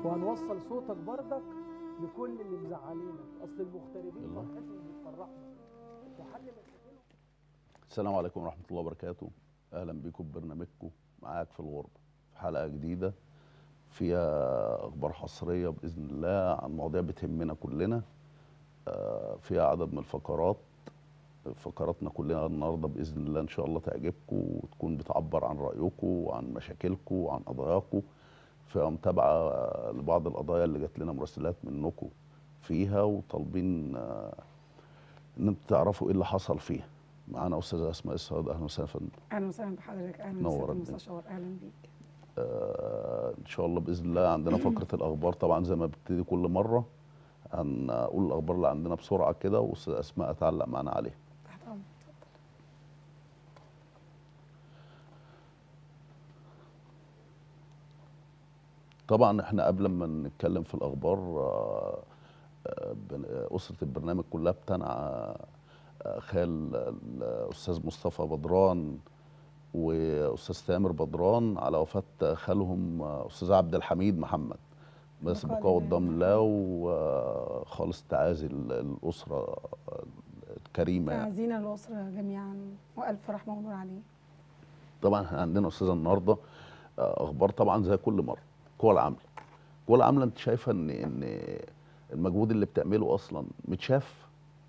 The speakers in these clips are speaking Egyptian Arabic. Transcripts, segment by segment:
وهنوصل صوتك بردك لكل اللي مزعلينك اصل المغتربين الله. فرحتهم بتفرحنا وحل مشاكلهم السلام عليكم ورحمة الله وبركاته أهلا بكم ببرنامجكم معاك في الغربة في حلقة جديدة فيها أخبار حصرية بإذن الله عن مواضيع بتهمنا كلنا آه، فيها عدد من الفقرات فقراتنا كلنا النهارده بإذن الله إن شاء الله تعجبكم وتكون بتعبر عن رأيكم وعن مشاكلكم وعن قضاياكم فيها متابعة لبعض القضايا اللي جات لنا مراسلات منكم فيها وطالبين آه، ان انتوا تعرفوا ايه اللي حصل فيها معانا استاذه اسماء السعود اهلا وسهلا يا فندم اهلا وسهلا بحضرتك اهلا نور وسهلا الدنيا. مستشار اهلا بيك آه ان شاء الله باذن الله عندنا فقره الاخبار طبعا زي ما بتبتدي كل مره هنقول الاخبار اللي عندنا بسرعه كده واستاذه اسماء تعلق معانا عليها تحت امرك طبعا احنا قبل ما نتكلم في الاخبار آه، آه، بن- آه، اسره البرنامج كلها بتنعى آه، خال الاستاذ مصطفى بدران واستاذ تامر بدران على وفاه خالهم آه، استاذ عبد الحميد محمد بس بقاء بقاء لله. قدام الله وخالص تعازي ال- الاسره الكريمه يعني. تعزينا الاسره جميعا والف رحمه ونور عليه طبعا احنا عندنا استاذه النهارده آه، اخبار طبعا زي كل مره القوى العامله القوى العامله انت شايفه ان ان المجهود اللي بتعمله اصلا متشاف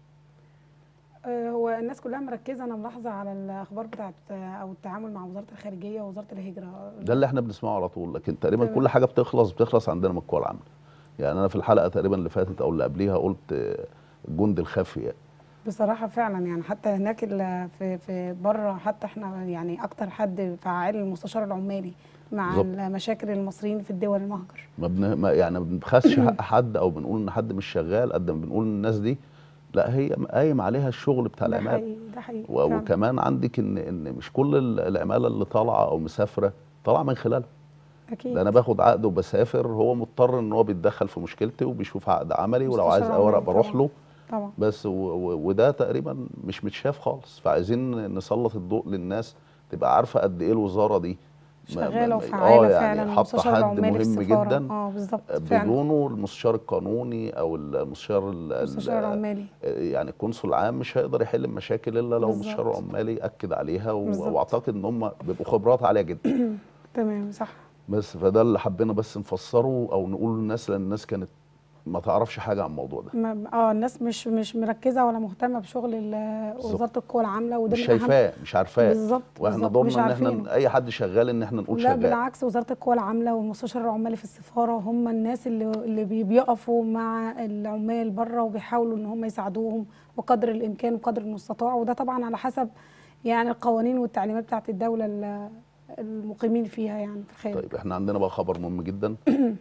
آه، هو الناس كلها مركزه انا ملاحظه على الاخبار بتاعت آه، او التعامل مع وزاره الخارجيه ووزاره الهجره ده اللي احنا بنسمعه على طول لكن تقريبا تمام. كل حاجه بتخلص بتخلص عندنا من القوى العامله يعني انا في الحلقه تقريبا اللي فاتت او اللي قبليها قلت آه، الجند الخفي يعني. بصراحه فعلا يعني حتى هناك ال- في في بره حتى احنا يعني اكتر حد فعال المستشار العمالي مع بالظبط. مشاكل المصريين في الدول المهجر ما, بن... ما يعني ما بنبخسش حق حد او بنقول ان حد مش شغال قد ما بنقول ان الناس دي لا هي قايم عليها الشغل بتاع ده العماله حقيقي ده حقيقي و- فعلاً. وكمان عندك ان ان مش كل ال- العماله اللي طالعه او مسافره طالعه من خلالها اكيد ده انا باخد عقد وبسافر هو مضطر ان هو بيتدخل في مشكلتي وبيشوف عقد عملي ولو عايز مستشار اوراق عملي بروح طبعاً. له طبعا بس و و وده تقريبا مش متشاف خالص فعايزين نسلط الضوء للناس تبقى عارفه قد ايه الوزاره دي ما- ما- شغاله ما- وفعاله اه فعلا يعني حاطه المستشار حد العمالي في مهم السفارة. جدا اه بالظبط فعلا بدونه المستشار القانوني او المستشار ال- ال- المستشار العمالي يعني القنصل العام مش هيقدر يحل المشاكل الا لو بالظبط. المستشار العمالي اكد عليها و- بالظبط. واعتقد ان هم بيبقوا خبرات عاليه جدا تمام صح بس فده اللي حبينا بس نفسره او نقول للناس لان الناس كانت ما تعرفش حاجه عن الموضوع ده ما اه الناس مش مش مركزه ولا مهتمه بشغل ال- بالظبط. وزاره القوى العامله وده مش من أهم- شايفاه مش عارفاه بالظبط واحنا بالظبط، دورنا مش ان عارفينه. احنا اي حد شغال ان احنا نقول لا شغال بالعكس وزاره القوى العامله والمستشار العمالي في السفاره هم الناس اللي اللي بي- بيقفوا مع العمال بره وبيحاولوا ان هم يساعدوهم بقدر الامكان وقدر المستطاع وده طبعا على حسب يعني القوانين والتعليمات بتاعت الدوله ال- المقيمين فيها يعني في الخارج طيب احنا عندنا بقى خبر مهم جدا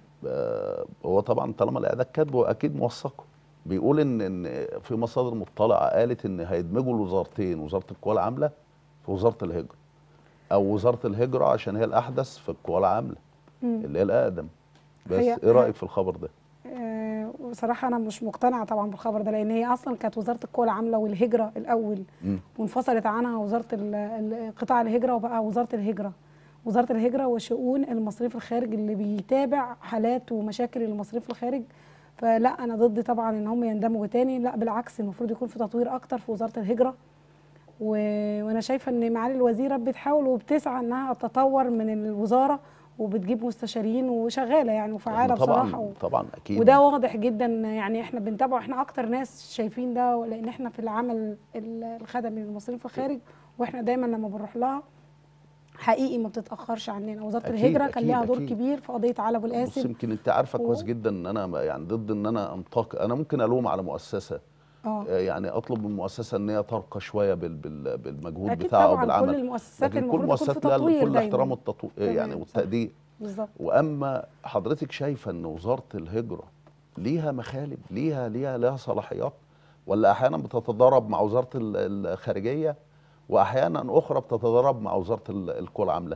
آه، هو طبعا طالما الاعداد كاتبه اكيد موثقه بيقول ان ان في مصادر مطلعه قالت ان هيدمجوا الوزارتين وزاره القوى العامله في وزاره الهجره او وزاره الهجره عشان هي الاحدث في القوى العامله مم. اللي هي الاقدم بس هي- ايه رايك في الخبر ده آه، بصراحة أنا مش مقتنعة طبعا بالخبر ده لأن هي أصلا كانت وزارة القوى العاملة والهجرة الأول مم. وانفصلت عنها وزارة ال- ال- قطاع الهجرة وبقى وزارة الهجرة وزارة الهجرة وشؤون المصريين في الخارج اللي بيتابع حالات ومشاكل المصريين في الخارج فلا أنا ضد طبعا إن هم يندمجوا تاني لا بالعكس المفروض يكون في تطوير أكتر في وزارة الهجرة و... وأنا شايفة إن معالي الوزيرة بتحاول وبتسعى إنها تطور من الوزارة وبتجيب مستشارين وشغالة يعني وفعالة إحنا طبعا بصراحة و... طبعا اكيد وده واضح جدا يعني احنا بنتابعه احنا اكتر ناس شايفين ده لان احنا في العمل ال- الخدمي للمصريين في الخارج واحنا دايما لما بنروح لها حقيقي ما بتتاخرش عننا وزاره أكيد، الهجره كان أكيد، ليها دور أكيد. كبير في قضيه علي ابو بص القاسم يمكن انت عارفه و- كويس جدا ان انا يعني ضد ان انا انتق انا ممكن الوم على مؤسسه اه آه، يعني اطلب من المؤسسه ان هي ترقى شويه بال بال بالمجهود اكيد بتاعها طبعا وبالعمل كل المؤسسات لكن كل المفروض يكون في مؤسسات لها تطوير كل دايما الاحترام والتطوير يعني تمام، صح. والتقدير بالظبط واما حضرتك شايفه ان وزاره الهجره ليها مخالب ليها ليها لها صلاحيات ولا احيانا بتتضارب مع وزاره ال- الخارجيه واحيانا اخرى بتتضارب مع وزاره ال- القوى العامله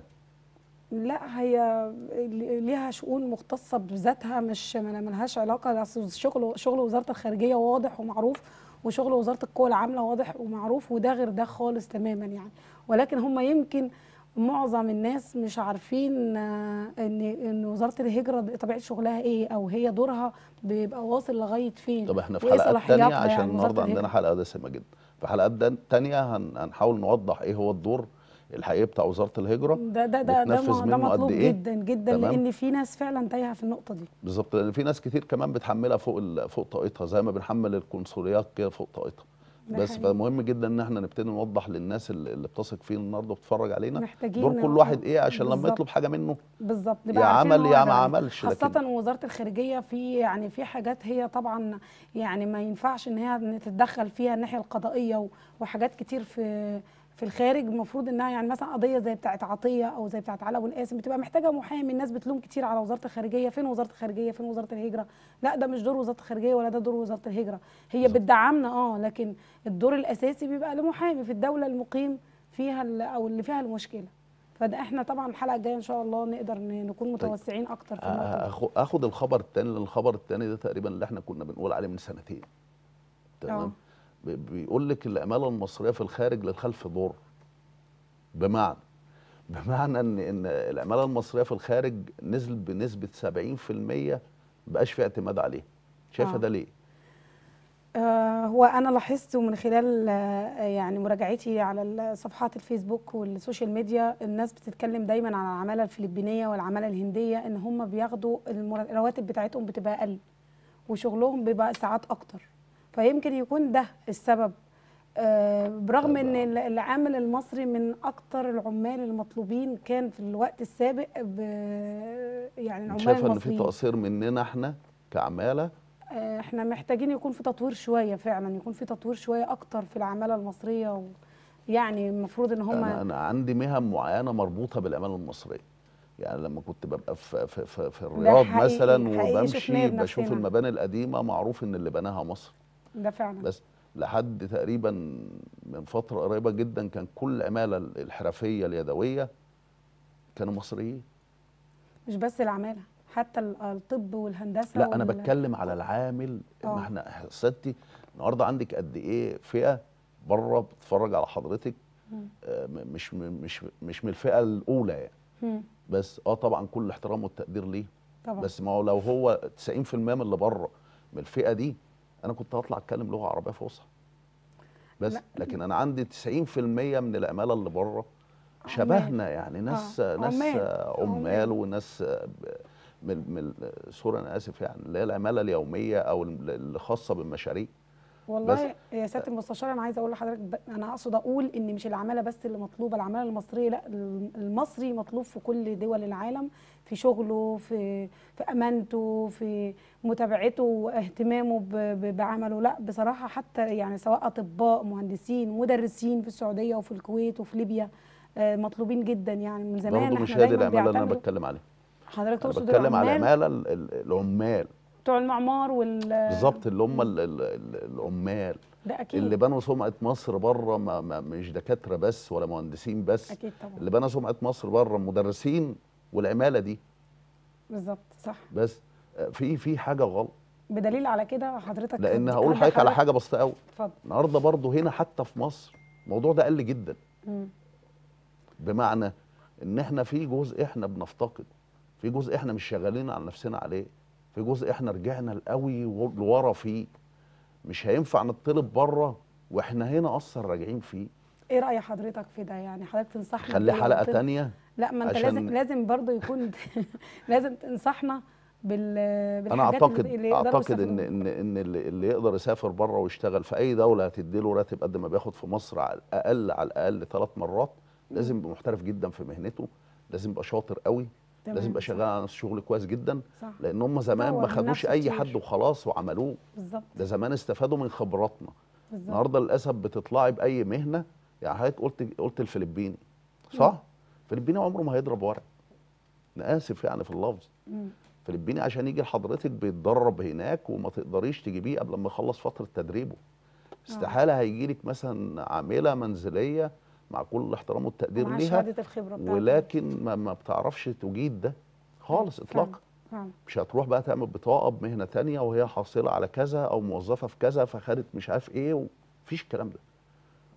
لا هي ليها شؤون مختصه بذاتها مش ما لهاش علاقه أصل شغل شغل وزاره الخارجيه واضح ومعروف وشغل وزاره القوى العامله واضح ومعروف وده غير ده خالص تماما يعني ولكن هم يمكن معظم الناس مش عارفين آه، ان ان وزاره الهجره طبيعه شغلها ايه او هي دورها بيبقى واصل لغايه فين طب احنا في وإيه حلقات تانية صلاحياتها عشان يعني وزارة النهارده عندنا الهجرة؟ حلقة دسمة جدا في حلقات دان- تانية هن- هنحاول نوضح ايه هو الدور الحقيقي بتاع وزارة الهجرة ده ده ده ده, بتنفذ م- ده منه قد مطلوب إيه؟ جدا جدا تمام. لان في ناس فعلا تايهه في النقطه دي بالظبط لان في ناس كتير كمان بتحملها فوق ال- فوق طاقتها زي ما بنحمل القنصليات كده فوق طاقتها ده بس حقيقي. فمهم جدا ان احنا نبتدي نوضح للناس اللي اللي بتثق فينا النهارده وبتتفرج علينا محتاجين دور كل آه، واحد ايه عشان لما بالظبط. يطلب حاجه منه بالظبط يا نبقى عارفين عمل هو يا ما ده. عملش لكن خاصة وزارة الخارجية في يعني في حاجات هي طبعا يعني ما ينفعش ان هي تتدخل فيها الناحية القضائية و- وحاجات كتير في في الخارج المفروض انها يعني مثلا قضيه زي بتاعه عطيه او زي بتاعه علاء والقاسم بتبقى محتاجه محامي الناس بتلوم كتير على وزاره الخارجيه فين وزاره الخارجيه فين وزاره الهجره لا ده مش دور وزاره الخارجيه ولا ده دور وزاره الهجره هي بتدعمنا اه لكن الدور الاساسي بيبقى لمحامي في الدوله المقيم فيها ال- او اللي فيها المشكله فده احنا طبعا الحلقه الجايه ان شاء الله نقدر ن- نكون متوسعين اكتر في النقطه دي آخ- اخد الخبر الثاني لان الخبر الثاني ده تقريبا اللي احنا كنا بنقول عليه من سنتين آه. تمام ب- بيقول لك العماله المصريه في الخارج للخلف دور بمعنى بمعنى ان ان العماله المصريه في الخارج نزل بنسبه 70% مبقاش في اعتماد عليه شايفه آه. ده ليه؟ آه، هو انا لاحظت من خلال آه، يعني مراجعتي على ال- صفحات الفيسبوك والسوشيال ميديا الناس بتتكلم دايما عن العماله الفلبينيه والعماله الهنديه ان هم بياخدوا المر- الرواتب بتاعتهم بتبقى اقل وشغلهم بيبقى ساعات اكتر فيمكن يكون ده السبب آه، برغم ان ال- العامل المصري من اكتر العمال المطلوبين كان في الوقت السابق ب يعني انت العمال شايفه ان في المصريين تقصير مننا احنا كعماله آه، احنا محتاجين يكون في تطوير شويه فعلا يكون في تطوير شويه اكتر في العماله المصريه و يعني المفروض ان هم انا انا عندي مهن معينه مربوطه بالعماله المصريه يعني لما كنت ببقى في في في, في الرياض حقيقي- مثلا حقيقي شفناه وبمشي بشوف بنفسنا. المباني القديمه معروف ان اللي بناها مصر ده فعلا بس لحد تقريبا من فتره قريبه جدا كان كل العماله الحرفيه اليدويه كانوا مصريين مش بس العماله حتى ال- الطب والهندسه لا انا وال- بتكلم على العامل آه. ما احنا حسيتي النهارده عندك قد ايه فئه بره بتتفرج على حضرتك مم. آه، م- مش م- مش مش من الفئه الاولى يعني مم، بس اه طبعا كل الاحترام والتقدير ليه طبعا بس ما هو لو هو 90% من اللي بره من الفئه دي انا كنت هطلع اتكلم لغه عربيه فصحى بس لا. لكن انا عندي 90% من العماله اللي بره شبهنا يعني ناس آه، ناس عمال. آه، عمال عمال. وناس آه، ب- من من سوري انا اسف يعني اللي هي العماله اليوميه او اللي خاصه بالمشاريع والله يا سياده المستشار انا عايزه اقول لحضرتك ب... انا اقصد اقول ان مش العماله بس اللي مطلوبه العماله المصريه لا الم- المصري مطلوب في كل دول العالم في شغله في في امانته في متابعته واهتمامه ب... ب... بعمله لا بصراحه حتى يعني سواء اطباء مهندسين مدرسين في السعوديه وفي الكويت وفي ليبيا آه، مطلوبين جدا يعني من زمان برضه احنا مش هي دي دايما العماله اللي انا بيعتمدوا بتكلم عليها حضرتك انا تقصد بتكلم على العمال العماله ال- ال- العمال بتوع المعمار وال بالظبط اللي هم ال- ال- ال- العمال ده اكيد اللي بنوا سمعه مصر بره ما ما مش دكاتره بس ولا مهندسين بس اكيد طبعا اللي بنى سمعه مصر بره مدرسين والعماله دي بالظبط صح بس آه، في في حاجه غلط بدليل على كده حضرتك لان هدي- هقول هدي لحضرتك على حاجه بسيطه قوي اتفضل النهارده برضه هنا حتى في مصر الموضوع ده قل جدا مم. بمعنى ان احنا في جزء احنا بنفتقد في جزء احنا مش شغالين على نفسنا عليه في جزء احنا رجعنا القوي و- لورا فيه مش هينفع نطلب بره واحنا هنا اصلا راجعين فيه ايه راي حضرتك في ده يعني حضرتك تنصحنا خلي بإيه؟ حلقه وت- تانية لا ما انت عشان- لازم لازم برضه يكون لازم تنصحنا بال بالحاجات انا اعتقد اللي اللي يقدروا اعتقد ان يسافروا. ان ان اللي, اللي يقدر يسافر بره ويشتغل في اي دوله هتدي له راتب قد ما بياخد في مصر على الاقل على الاقل ثلاث مرات لازم يبقى محترف جدا في مهنته لازم يبقى شاطر قوي تمام، لازم يبقى صح، شغال على نفس شغل كويس جدا صح لان هم زمان طور ما من خدوش نفسه اي كتير. حد وخلاص وعملوه بالظبط ده زمان استفادوا من خبراتنا بالظبط النهارده للاسف بتطلعي باي مهنه يعني حضرتك قلت قلت الفلبيني صح؟ الفلبيني عمره ما هيضرب ورق انا اسف يعني في اللفظ مم. فلبيني عشان يجي لحضرتك بيتدرب هناك وما تقدريش تجيبيه قبل ما يخلص فتره تدريبه استحاله هيجي لك مثلا عامله منزليه مع كل الاحترام والتقدير ومع ليها شهاده الخبره بتاعته ولكن ما, ما بتعرفش تجيد ده خالص فعلا. اطلاقا فعلا مش هتروح بقى تعمل بطاقه بمهنه تانية وهي حاصله على كذا او موظفه في كذا فخدت مش عارف ايه مفيش الكلام ده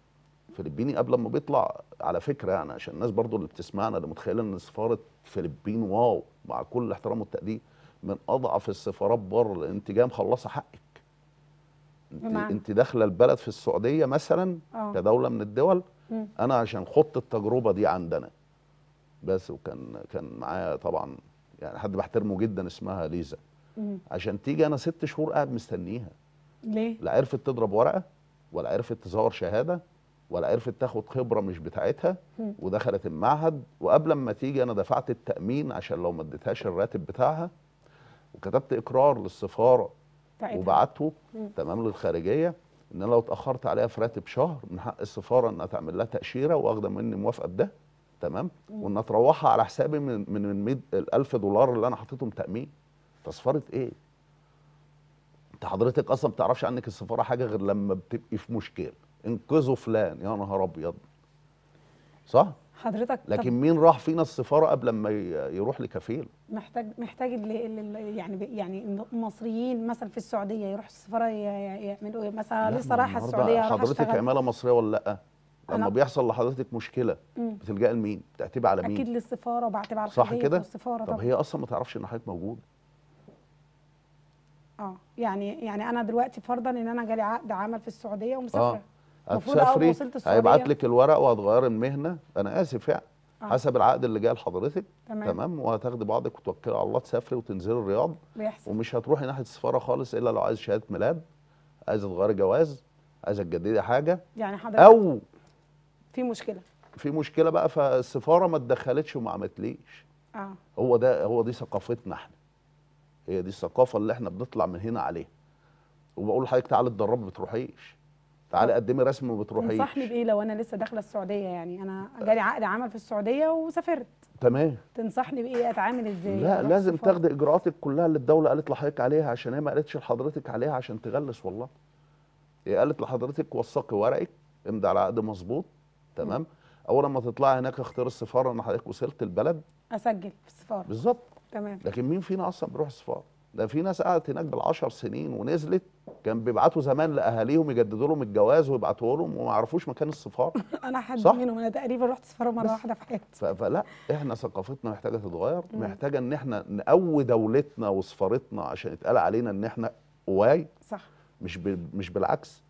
فلبيني قبل ما بيطلع على فكره يعني عشان الناس برضو اللي بتسمعنا اللي متخيله ان سفاره فلبين واو مع كل الاحترام والتقدير من اضعف السفارات بره لان انت جايه مخلصه حقك انت بمعنى؟ انت داخله البلد في السعوديه مثلا اه كدوله من الدول مم. انا عشان خضت التجربه دي عندنا بس وكان كان معايا طبعا يعني حد بحترمه جدا اسمها ليزا مم. عشان تيجي انا ست شهور قاعد مستنيها ليه؟ لا عرفت تضرب ورقه ولا عرفت تزور شهاده ولا عرفت تاخد خبره مش بتاعتها مم. ودخلت المعهد وقبل ما تيجي انا دفعت التامين عشان لو ما اديتهاش الراتب بتاعها وكتبت اقرار للسفاره بتاعتها. وبعته مم. تمام للخارجيه ان انا لو اتاخرت عليها في راتب شهر من حق السفاره انها تعمل لها تاشيره واخده مني موافقه بده تمام وانها تروحها على حسابي من من من ميد- ال 1000 دولار اللي انا حطيتهم تامين تسفره ايه؟ انت حضرتك اصلا ما بتعرفش عنك السفاره حاجه غير لما بتبقي في مشكله انقذوا فلان يا نهار ابيض صح؟ حضرتك طب لكن مين راح فينا السفاره قبل ما ي- يروح لكفيل؟ محتاج محتاج اللي اللي يعني ب- يعني المصريين مثلا في السعوديه يروحوا السفاره ي- ي- يعملوا ايه مثلا لا، لسه ما رايحه النهاردة السعوديه اروح حضرتك اشتغل عماله مصريه ولا لا؟ لما أنا- بيحصل لحضرتك مشكله مم. بتلجأي لمين؟ بتعتبي على مين؟ اكيد للسفاره وبعتبر على صح الخارجية كده؟ والسفاره طب طبعا هي اصلا ما تعرفش ان حضرتك موجود اه يعني يعني انا دلوقتي فرضا ان انا جالي عقد عمل في السعوديه ومسافره المفروض اول ما هتسافري وصلت السعوديه هيبعت لك الورق وهتغيري المهنه انا اسف يعني آه. حسب العقد اللي جاي لحضرتك تمام. تمام وهتاخدي بعضك وتوكلي على الله تسافري وتنزلي الرياض بيحصل ومش هتروحي ناحيه السفاره خالص الا لو عايز شهاده ميلاد عايزه تغيري جواز عايزه تجددي حاجه يعني حضرتك او في مشكله في مشكله بقى فالسفاره ما اتدخلتش وما عملتليش اه هو ده هو دي ثقافتنا احنا هي دي الثقافه اللي احنا بنطلع من هنا عليها وبقول لحضرتك تعالي اتدربي ما بتروحيش تعالي قدمي رسم ما بتروحيش تنصحني بايه لو انا لسه داخله السعوديه يعني انا جالي عقد عمل في السعوديه وسافرت تمام تنصحني بايه اتعامل ازاي لا أروح لازم السفارة؟ تاخدي اجراءاتك كلها اللي الدوله قالت لحضرتك عليها عشان هي ما قالتش لحضرتك عليها عشان تغلس والله هي قالت لحضرتك وثقي ورقك امضي على عقد مظبوط تمام اول ما تطلعي هناك اختار السفاره ان حضرتك وصلت البلد اسجل في السفاره بالظبط تمام لكن مين فينا اصلا بيروح السفاره ده في ناس قعدت هناك بالعشر سنين ونزلت كان بيبعتوا زمان لاهاليهم يجددوا لهم الجواز ويبعتوا لهم وما يعرفوش مكان السفاره انا حد صح؟ منهم انا تقريبا رحت سفاره مره بس. واحده في حياتي ف- فلا احنا ثقافتنا محتاجه تتغير محتاجه ان احنا نقوي دولتنا وسفارتنا عشان يتقال علينا ان احنا قواي صح مش ب... مش بالعكس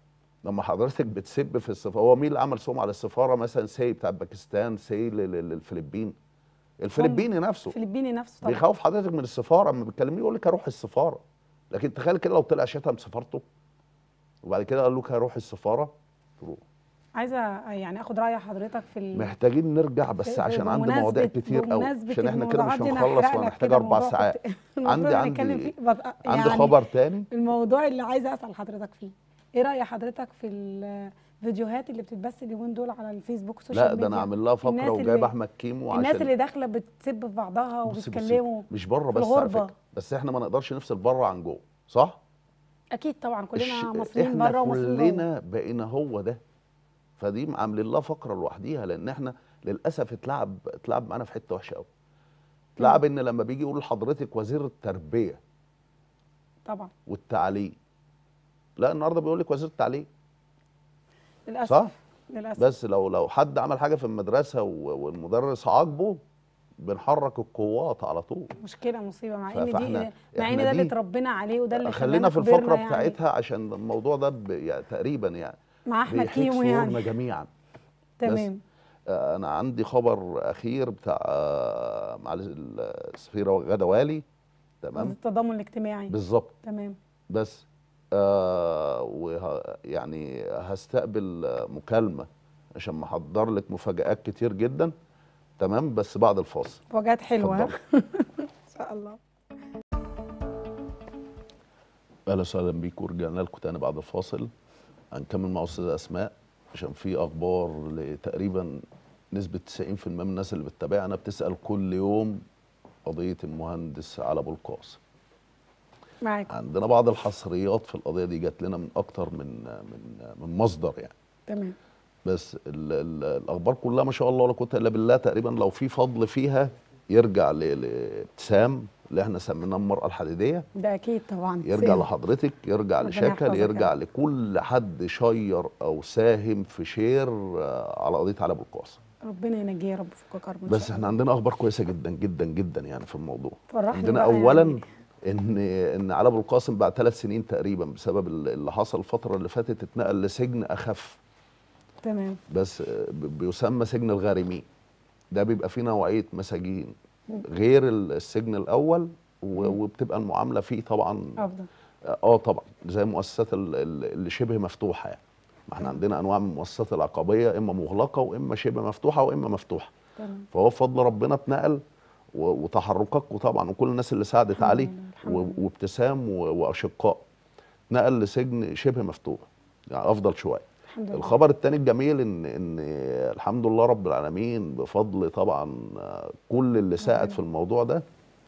لما حضرتك بتسب في السفاره هو مين اللي عمل سمعه على السفاره مثلا سي بتاع باكستان سي لل- لل- للفلبين الفلبيني نفسه فلبيني نفسه طبعا بيخوف حضرتك من السفاره اما بتكلميه يقول لك هروح السفاره لكن تخيل كده لو طلع شتم سفارته وبعد كده قال لك هروح السفاره تروح عايزه يعني اخد راي حضرتك في ال... محتاجين نرجع بس في- عشان في عندي مواضيع بمناسبة- كتير قوي بمناسبة عشان احنا كده مش الموضوعات دي أنا هنخلص هحرق لك وهنحتاج كده اربع موضوع ساعات كنت- المفروض عندي هنتكلم عندي فيه بط- عندي يعني خبر تاني الموضوع اللي عايزه اسال حضرتك فيه ايه راي حضرتك في الفيديوهات اللي بتتبث اليومين دول على الفيسبوك والسوشيال لا ميديا ده انا عامل لها الناس فقره اللي- وجايب احمد كيمو الناس عشان اللي داخله بتسب في بعضها بصي- بصي، وبيتكلموا مش بره في بس على الغربة. فكره بس احنا ما نقدرش نفصل بره عن جوه صح؟ اكيد طبعا كلنا الش- مصريين احنا بره ومصريين جوه كلنا بقينا هو ده فدي عاملين لها فقره لوحديها لان احنا للاسف اتلعب اتلعب معانا في حته وحشه قوي اتلعب ان لما بيجي يقول لحضرتك وزير التربيه طبعا والتعليم لا النهارده بيقول لك وزير التعليم للاسف صح؟ للاسف بس لو لو حد عمل حاجه في المدرسه و- والمدرس عاقبه بنحرك القوات على طول مشكله مصيبه مع ف- ان دي فإحنا- مع ان إحنا ده اللي دي- اتربينا عليه وده اللي خلينا في كبرنا الفقره يعني. بتاعتها عشان الموضوع ده ب... يعني تقريبا يعني مع احمد بيحيك كيمو صدورنا يعني جميعا تمام آه، انا عندي خبر اخير بتاع آه، مع السفيره غدا والي تمام التضامن الاجتماعي بالظبط تمام بس آه وه يعني هستقبل آه، مكالمه عشان محضر لك مفاجآت كتير جدا تمام بس بعد الفاصل وجهات حلوه ها؟ اتفضلي. ان شاء الله اهلا وسهلا بيكم ورجعنا لكم تاني بعد الفاصل هنكمل مع استاذه اسماء عشان في اخبار لتقريبا نسبه 90% من الناس اللي بتتابعنا بتسال كل يوم قضيه المهندس علي ابو القاسم معاك عندنا بعض الحصريات في القضيه دي جات لنا من اكتر من من من مصدر يعني تمام بس ال ال الاخبار كلها ما شاء الله ولا قوه الا بالله تقريبا لو في فضل فيها يرجع ل- لابتسام اللي احنا سميناه المراه الحديديه ده اكيد طبعا يرجع سهل. لحضرتك يرجع ربنا لشكل يحفظك يا يرجع رب. لكل حد شير او ساهم في شير آه، على قضيه علي ابو القاسم ربنا ينجيه يا رب في كرب إن بس شاء احنا الله. عندنا اخبار كويسه جدا جدا جدا يعني في الموضوع فرحني عندنا بقى اولا يعني. ان ان علي ابو القاسم بعد ثلاث سنين تقريبا بسبب اللي حصل الفتره اللي فاتت اتنقل لسجن اخف تمام بس آه، ب- بيسمى سجن الغارمين ده بيبقى فيه نوعيه مساجين غير ال- السجن الاول و- وبتبقى المعامله فيه طبعا افضل اه طبعا زي المؤسسات ال- ال- اللي شبه مفتوحه يعني ما احنا عندنا انواع من المؤسسات العقابيه اما مغلقه واما شبه مفتوحه واما مفتوحه تمام فهو بفضل ربنا اتنقل و- وتحركك وطبعا وكل الناس اللي ساعدت الحمد عليه لله، الحمد و- لله. وابتسام و- واشقاء نقل لسجن شبه مفتوح يعني افضل شويه الحمد لله الخبر الثاني الجميل ان ان الحمد لله رب العالمين بفضل طبعا آه، كل اللي ساعد في الموضوع ده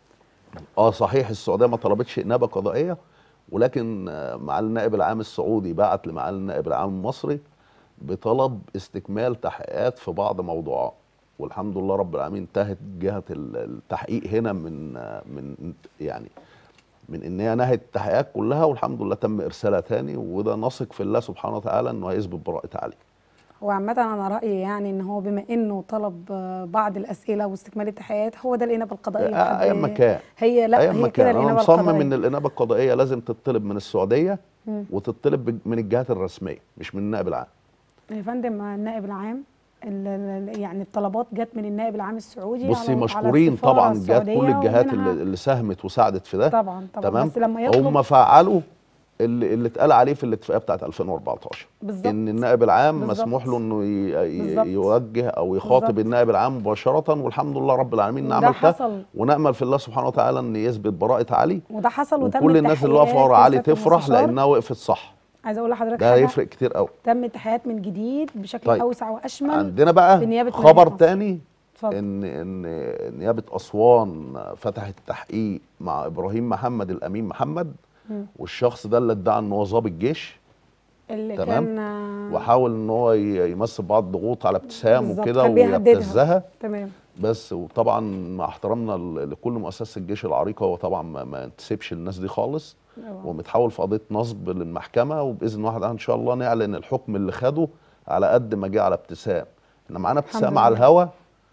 اه صحيح السعوديه ما طلبتش انابه قضائيه ولكن آه، معالي النائب العام السعودي بعت لمعالي النائب العام المصري بطلب استكمال تحقيقات في بعض موضوعات والحمد لله رب العالمين انتهت جهه ال- التحقيق هنا من آه، من يعني من ان هي نهت التحقيقات كلها والحمد لله تم ارسالها تاني وده نثق في الله سبحانه وتعالى انه هيثبت براءه علي هو عامة أنا رأيي يعني إن هو بما إنه طلب آه، بعض الأسئلة واستكمال التحقيقات هو ده الإنابة القضائية آه، لحد- ايا ما كان هي لا ايا ما هي كده كان انا الإنابة مصمم القضائية ان الانابه القضائيه لازم تطلب من السعوديه مم. وتطلب بج- من الجهات الرسميه مش من النائب العام يا فندم النائب العام ال- ال- يعني الطلبات جت من النائب العام السعودي بصي على- على مشكورين السفارة طبعا جهات السعودية كل الجهات ومنها- اللي, اللي ساهمت وساعدت في ده طبعا طبعا تمام بس لما يطلب هم فعلوا اللي, اللي اتقال عليه في الاتفاقيه بتاعت 2014 بالظبط. ان النائب العام بالظبط. مسموح له انه ي- ي- بالظبط. يوجه او يخاطب بالظبط. النائب العام مباشره والحمد لله رب العالمين وده نعمل ده حصل. ونامل في الله سبحانه وتعالى ان يثبت براءه علي وده حصل وتم وكل الناس اللي واقفه ورا التحقيقات علي وسيادة تفرح المستشار. لانها وقفت صح عايزه اقول لحضرتك ده حاجه هيفرق كتير قوي تم التحقيقات من جديد بشكل طيب. اوسع واشمل عندنا بقى في نيابة خبر مدينة نصر. تاني اتفضل ان ان نيابه اسوان فتحت تحقيق مع ابراهيم محمد الامين محمد مم. والشخص ده اللي ادعى ان هو ضابط جيش اللي تمام. كان آه، وحاول ان هو ي- يمثل بعض الضغوط على ابتسام بالظبط، وكده كان بيهددها. ويبتزها تمام بس وطبعا مع احترامنا ل- لكل مؤسسه الجيش العريقه هو طبعا ما, ما ينتسبش الناس دي خالص أيوة. ومتحول في قضيه نصب للمحكمه وباذن واحد ان شاء الله نعلن الحكم اللي خده على قد ما جه على ابتسام احنا معانا ابتسام الحمد على لله. الهوا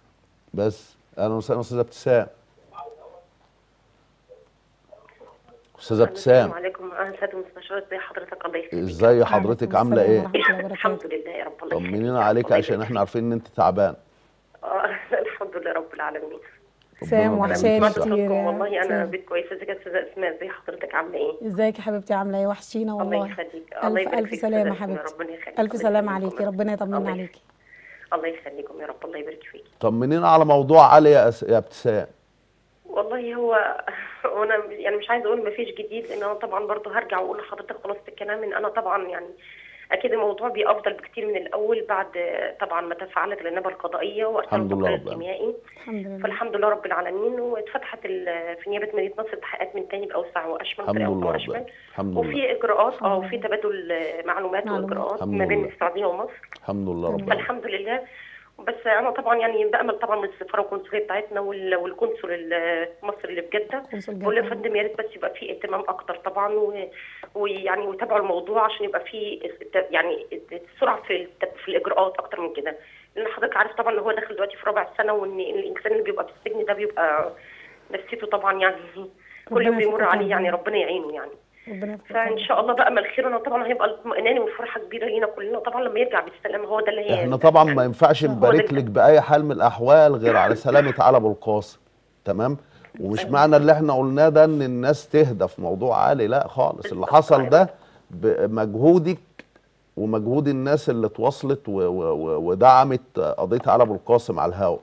بس اهلا وسهلا استاذه ابتسام استاذه ابتسام السلام عليكم اهلا سياده المستشار ازي حضرتك الله يخليك ازاي حضرتك وعليكم عامله السلام ايه ورحمة الله وبركاته. الحمد لله يا رب الله يخليك طمنينا عليك الله عشان يبارك احنا عارفين ان انت تعبان فيك. اه الحمد لله رب العالمين سام ربنا وحشاني يخليك. سمعت كتير صوتكم يا والله انا سام. بيت كويسه ازيك يا استاذه اسماء ازي حضرتك عامله ايه ازيك يا حبيبتي عامله ايه وحشينا الله والله يخليك الف الله يبارك الف فيك سلامه أستاذة أسماء، حبيبتي ربنا يخليك الف الله سلامه يخليكم عليكي يا ربنا رب. يطمنا الله عليكي الله يخليكم يا رب الله يبارك فيك طمنينا على موضوع علي يا, أس... يا ابتسام والله هو وانا يعني مش عايزه اقول ما فيش جديد لان انا طبعا برضه هرجع واقول لحضرتك خلاصه الكلام ان انا طبعا يعني اكيد الموضوع بي افضل بكتير من الاول بعد طبعا ما تفعلت النيابه القضائيه وارسلوا الحمد لله التقرير رب العالمين. الكيميائي الحمد لله فالحمد لله رب العالمين واتفتحت ال- في نيابه مدينه نصر التحقيقات من تاني باوسع واشمل الحمد بطريقة لله أوسع رب واشمل العالمين. الحمد لله وفي اجراءات اه الحمد وفي لله. تبادل معلومات معلومات. واجراءات الحمد ما بين لله. السعوديه ومصر الحمد لله رب العالمين فالحمد لله بس انا طبعا يعني بامل طبعا من السفاره والقنصليه بتاعتنا وال- والقنصل المصري اللي في جده قنصل بقول يا جدة. فندم يا ريت بس يبقى في اهتمام اكتر طبعا و- ويعني ويتابعوا الموضوع عشان يبقى في الت- يعني السرعه في الت- في الاجراءات اكتر من كده لان حضرتك عارف طبعا ان هو داخل دلوقتي في رابع سنه وان الانسان اللي بيبقى في السجن ده بيبقى نفسيته طبعا يعني كل ربنا يوم بيمر يفكك عليه عنه. يعني ربنا يعينه يعني ربنا يفك فان عنك. شاء الله بامل خير انا طبعا هيبقى الاطمئنان والفرحه كبيره لينا كلنا طبعا لما يرجع بالسلامه هو ده اللي هي احنا طبعا ما يعني ينفعش هو ده نبارك اللي- لك باي حال من الاحوال غير على سلامه علي ابو القاسم تمام ومش معنى اللي احنا قلناه ده ان الناس تهدى في موضوع علي لا خالص اللي بالظبط. حصل ده بمجهودك ومجهود الناس اللي اتواصلت و- و- و- ودعمت قضيه علي ابو القاسم على الهوا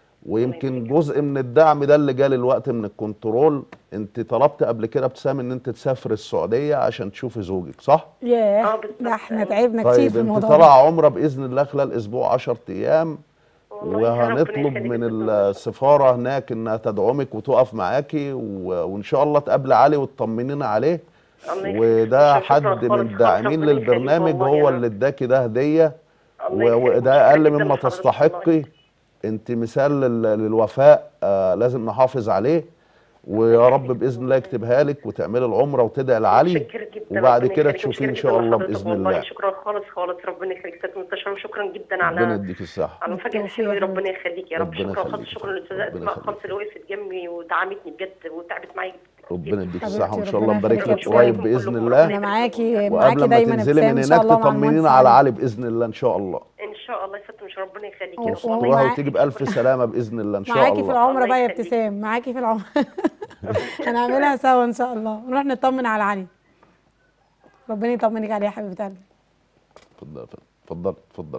ويمكن جزء من الدعم ده اللي جالي الوقت من الكنترول انت طلبت قبل كده ابتسام ان انت تسافر السعوديه عشان تشوفي زوجك صح؟ ياه آه، بالظبط. ده احنا تعبنا كتير طيب في انت الموضوع طالعه عمره باذن الله خلال اسبوع 10 ايام والله يا ربنا وهنطلب يخليك من بالظبط. السفاره هناك انها تدعمك وتقف معاكي و- وان شاء الله تقابل علي وتطمنينا عليه الله يخليك. وده شكراً حد خالص من خالص. الداعمين ربنا يخليك للبرنامج والله هو أنا- اللي اداكي ده هديه الله و- يخليك. وده اقل شكراً مما لحضرتك تستحقي والله. انت مثال لل- للوفاء آه لازم نحافظ عليه ويا رب باذن الله يكتبها لك وتعملي العمره وتدعي لعلي متشكرة جدا وبعد ربنا كده يخليك. تشوفيه ان متشكرة شاء جدا الله لحضرتك باذن والله. الله شكرا خالص خالص ربنا يخليك سياده المستشار وشكرا جدا على ربنا يديك الصحه على المفاجاه بالتوفيق الحلوه يا دي ربنا يخليك يا رب ربنا شكرا خالص يخليك. شكرا للاستاذه ربنا اسماء يخليك. خالص اللي وقفت جنبي ودعمتني بجد وتعبت معايا ربنا يديك حبيبتي الصحه وان شاء ربنا الله نبارك يخليك لك يا قريب أبو. باذن كلكم الله انا معاكي وقبل معاكي ما دايما تنزلي ابتسام من ان شاء هناك الله مع تطمنينا المهندس على علي. علي باذن الله ان شاء الله ان شاء الله يا ست مش ربنا يخليك و- يا رب و- تروحي ومعاك- وتيجي بالف سلامه باذن الله ان شاء معاكي في الله العمره الله بقى يا يخليك. ابتسام معاكي في العمره هنعملها سوا ان شاء الله نروح نطمن على علي ربنا يطمنك عليه يا حبيبه قلبي اتفضل اتفضل اتفضل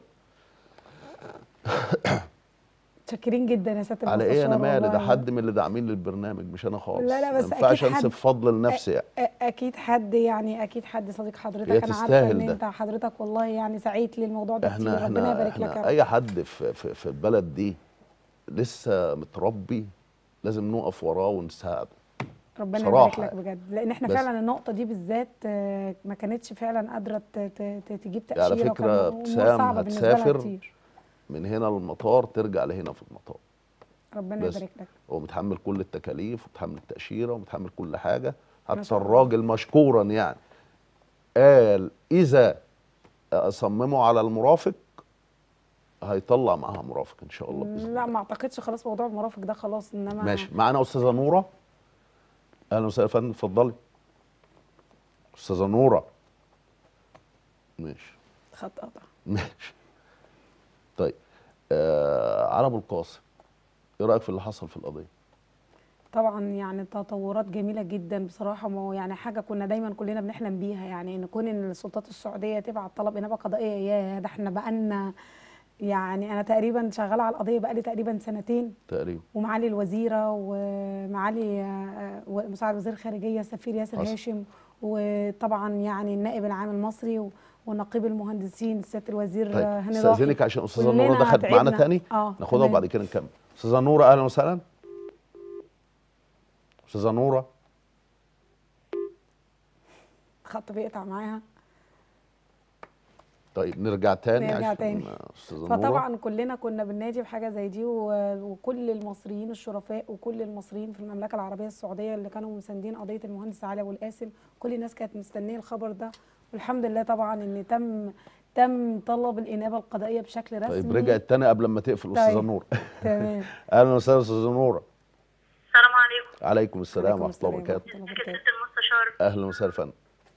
متشكرين جدا يا سياده على ايه انا المستشار مالي ده والله. حد من اللي داعمين للبرنامج مش انا خالص لا، لا، بس ما ينفعش أكيد انسب حد- فضل لنفسي يعني أ- اكيد حد يعني اكيد حد صديق حضرتك هي انا عارفه تستاهل ان ده. انت حضرتك والله يعني سعيت للموضوع ده كتير احنا ربنا احنا, يبارك لك يا احنا رب اي حد في, في, في البلد دي لسه متربي لازم نقف وراه ونساعده ربنا بصراحة يبارك لك بجد لان احنا بس- فعلا النقطه دي بالذات آه، ما كانتش فعلا قادره ت- ت- ت- تجيب تاشيره على فكرة وكان الأمور ابتسام صعبة بالنسبة لها هتسافر كتير. من هنا للمطار ترجع لهنا في المطار ربنا بس. يبارك لك هو متحمل كل التكاليف ومتحمل التأشيرة ومتحمل كل حاجة ما حتى شاء الله. الراجل مشكورا يعني قال إذا صمموا على المرافق هيطلع معاها مرافق إن شاء الله بإذن لا الله ما اعتقدش خلاص موضوع المرافق ده خلاص انما ماشي معانا أستاذة نورة أهلا وسهلا يا فندم اتفضلي أستاذة نورة ماشي خط قطع ماشي طيب آه على أبو القاسم إيه رأيك في اللي حصل في القضية؟ طبعا يعني تطورات جميله جدا بصراحه ما هو يعني حاجه كنا دايما كلنا بنحلم بيها يعني ان كون ان السلطات السعوديه تبعت طلب انابه قضائيه يا ده احنا بقالنا يعني انا تقريبا شغاله على القضيه بقالي تقريبا سنتين تقريبا ومعالي الوزيره ومعالي آه، و- مساعد وزير الخارجيه السفير ياسر حصل. هاشم وطبعا يعني النائب العام المصري و- ونقيب المهندسين سياده الوزير طيب آه، هاني ضاحي استاذنك عشان استاذه كلنا نوره دخلت معانا تعبنا. تاني اه ناخدها تمام. وبعد كده نكمل استاذه نوره اهلا وسهلا استاذه نوره الخط بيقطع معاها طيب نرجع تاني نرجع عشان تاني. استاذه نوره فطبعا كلنا كنا بننادي بحاجه زي دي و- وكل المصريين الشرفاء وكل المصريين في المملكه العربيه السعوديه اللي كانوا مساندين قضيه المهندس علي ابو القاسم كل الناس كانت مستنيه الخبر ده والحمد لله طبعا ان تم تم طلب الانابه القضائيه بشكل رسمي طيب رجعت تاني قبل ما تقفل استاذه طيب. نوره تمام اهلا وسهلا استاذه نوره السلام عليكم عليكم السلام عليكم ورحمه الله السلام وبركاته ورحمة الله ازيك يا وبركاته. ست المستشار اهلا وسهلا فندم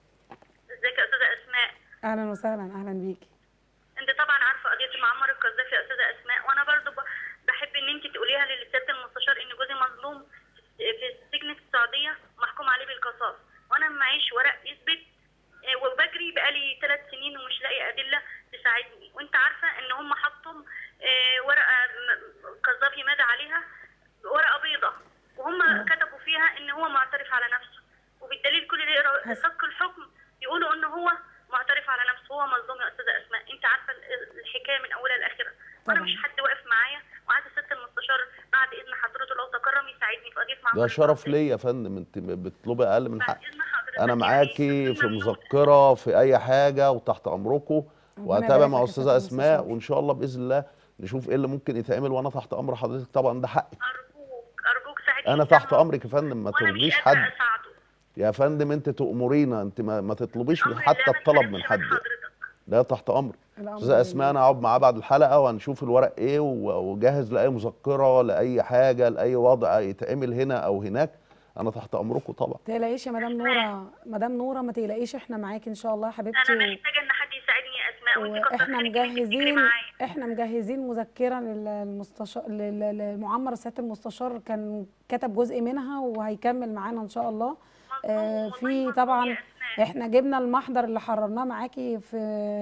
ازيك يا استاذه اسماء اهلا وسهلا اهلا بيكي انت طبعا عارفه قضيه معمر القذافي يا استاذه اسماء وانا برضو ب- بحب ان انت تقوليها للسياده المستشار ان جوزي مظلوم في السجن في السعوديه محكوم عليه بالقصاص وانا معيش ورق يثبت اه، وبجري بقالي ثلاث سنين ومش لاقي ادله تساعدني وانت عارفه ان هم حطوا اه، ورقه م- قذافي مات عليها ورقه بيضه وهم كتبوا فيها ان هو معترف على نفسه وبالدليل كل اللي يقرا حسن. صك الحكم يقولوا ان هو معترف على نفسه هو مظلوم يا استاذه اسماء انت عارفه ال- الحكايه من اولها لاخرها وانا طبعا. مش حد واقف معايا وعايزه الست المستشار بعد اذن حضرته لو تكرم يساعدني في قضيه معمر ده شرف القذافي. ليا يا فندم انت بتطلبي اقل من بعد حق اذن حضرتك انا يعني معاكي في ممنون. مذكره في اي حاجه وتحت امركم وهتابع يبارك مع لك يا استاذه سيادة اسماء المستشار. وان شاء الله باذن الله نشوف ايه اللي ممكن يتعمل وانا تحت امر حضرتك طبعا ده حقي ارجوك ارجوك ساعدني انا في تحت سنة. امرك يا فندم ما وانا مش ترضيش قادره حد اساعده يا فندم انت تأمرينا انت ما, ما تطلبيش أمر حتى الله ما الطلب تسألش من من حد حضرتك ده تحت امر الأمر استاذه اسماء لله. انا اقعد معاه بعد الحلقه وهنشوف الورق ايه و- وجهز لاي مذكره لاي حاجه لاي وضع يتعمل هنا او هناك انا تحت امركم طبعا تقلقيش يا مدام نوره مدام نوره ما تقلقيش احنا معاكي ان شاء الله يا حبيبتي انا و... محتاجه ان حد يساعدني يا اسماء وانت كتر واحنا خيرك إنك بتجري مجهزين معايا. احنا مجهزين مذكره للمستشار للمعمر سياده المستشار كان كتب جزء منها وهيكمل معانا ان شاء الله آه والله في مظلوم طبعا يا أسماء. احنا جبنا المحضر اللي حررناه معاكي في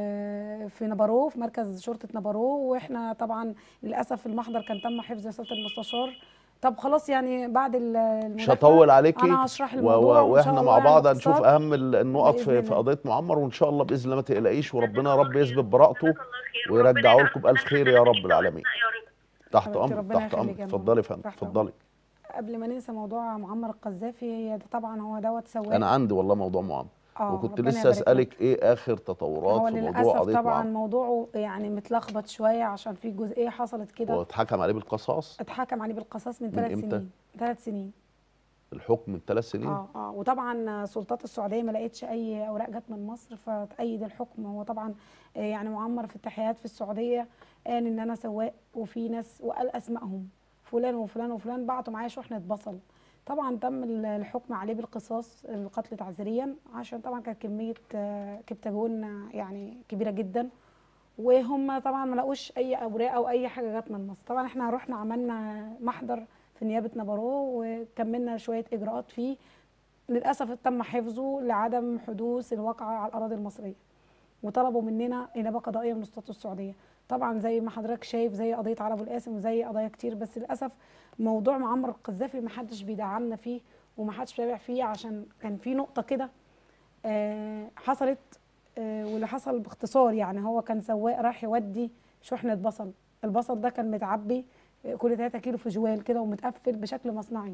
في نبارو في مركز شرطه نبارو واحنا طبعا للاسف المحضر كان تم حفظه سياده المستشار طب خلاص يعني بعد ال- مش المداخلة هطول عليكي انا هشرح و- الموضوع و- وإن شاء واحنا الله مع يعني بعض هنشوف باختصار. اهم ال- النقط بإذن في, في الله. قضيه معمر وان شاء الله باذن الله ما تقلقيش وربنا جزاك يا الله رب خير. يثبت براءته جزاك الله خير. ويرجعوا وربنا لكم بالف يجعل خير يا حسناتك رب انت العالمين وأسماء يا رب. تحت حبيبتي امرك ربنا تحت يخليك امرك يا اتفضلي يا ماما. فندم تحت اتفضلي قبل ما ننسى موضوع معمر القذافي هي ده طبعا هو دوت سواق انا عندي والله موضوع معمر اه وكنت ربنا لسه يبارك اسالك لك. ايه اخر تطورات هو في موضوع للاسف قضيه طبعا معمر موضوعه يعني متلخبط شويه عشان في جزئيه حصلت كده واتحكم عليه بالقصاص اتحكم عليه بالقصاص من من ثلاث إمتى؟ سنين ثلاث سنين الحكم من ثلاث سنين اه اه وطبعا سلطات السعوديه ما لقيتش اي اوراق جت من مصر فتأيد الحكم هو طبعا آه، يعني معمر في التحيات في السعوديه قال ان انا سواق وفي ناس وقال اسمائهم فلان وفلان وفلان بعتوا معايا شحنه بصل طبعا تم ال- الحكم عليه بالقصاص القتل تعزيريا عشان طبعا كانت كميه آه، كبتاجون آه، يعني كبيره جدا وهم طبعا ما لقوش اي اوراق او اي حاجه جت من مصر طبعا احنا رحنا عملنا محضر في نيابه نبارو وكملنا شويه اجراءات فيه للاسف تم حفظه لعدم حدوث الواقعه على الاراضي المصريه وطلبوا مننا انابه قضائيه من السلطات السعوديه طبعا زي ما حضرتك شايف زي قضيه علي ابو القاسم وزي قضايا كتير بس للاسف موضوع معمر القذافي ما حدش بيدعمنا فيه وما حدش بيتابع فيه عشان كان في نقطه كده آه، حصلت آه، واللي حصل باختصار يعني هو كان سواق راح يودي شحنه بصل البصل ده كان متعبي آه، كل 3 كيلو في جوال كده ومتقفل بشكل مصنعي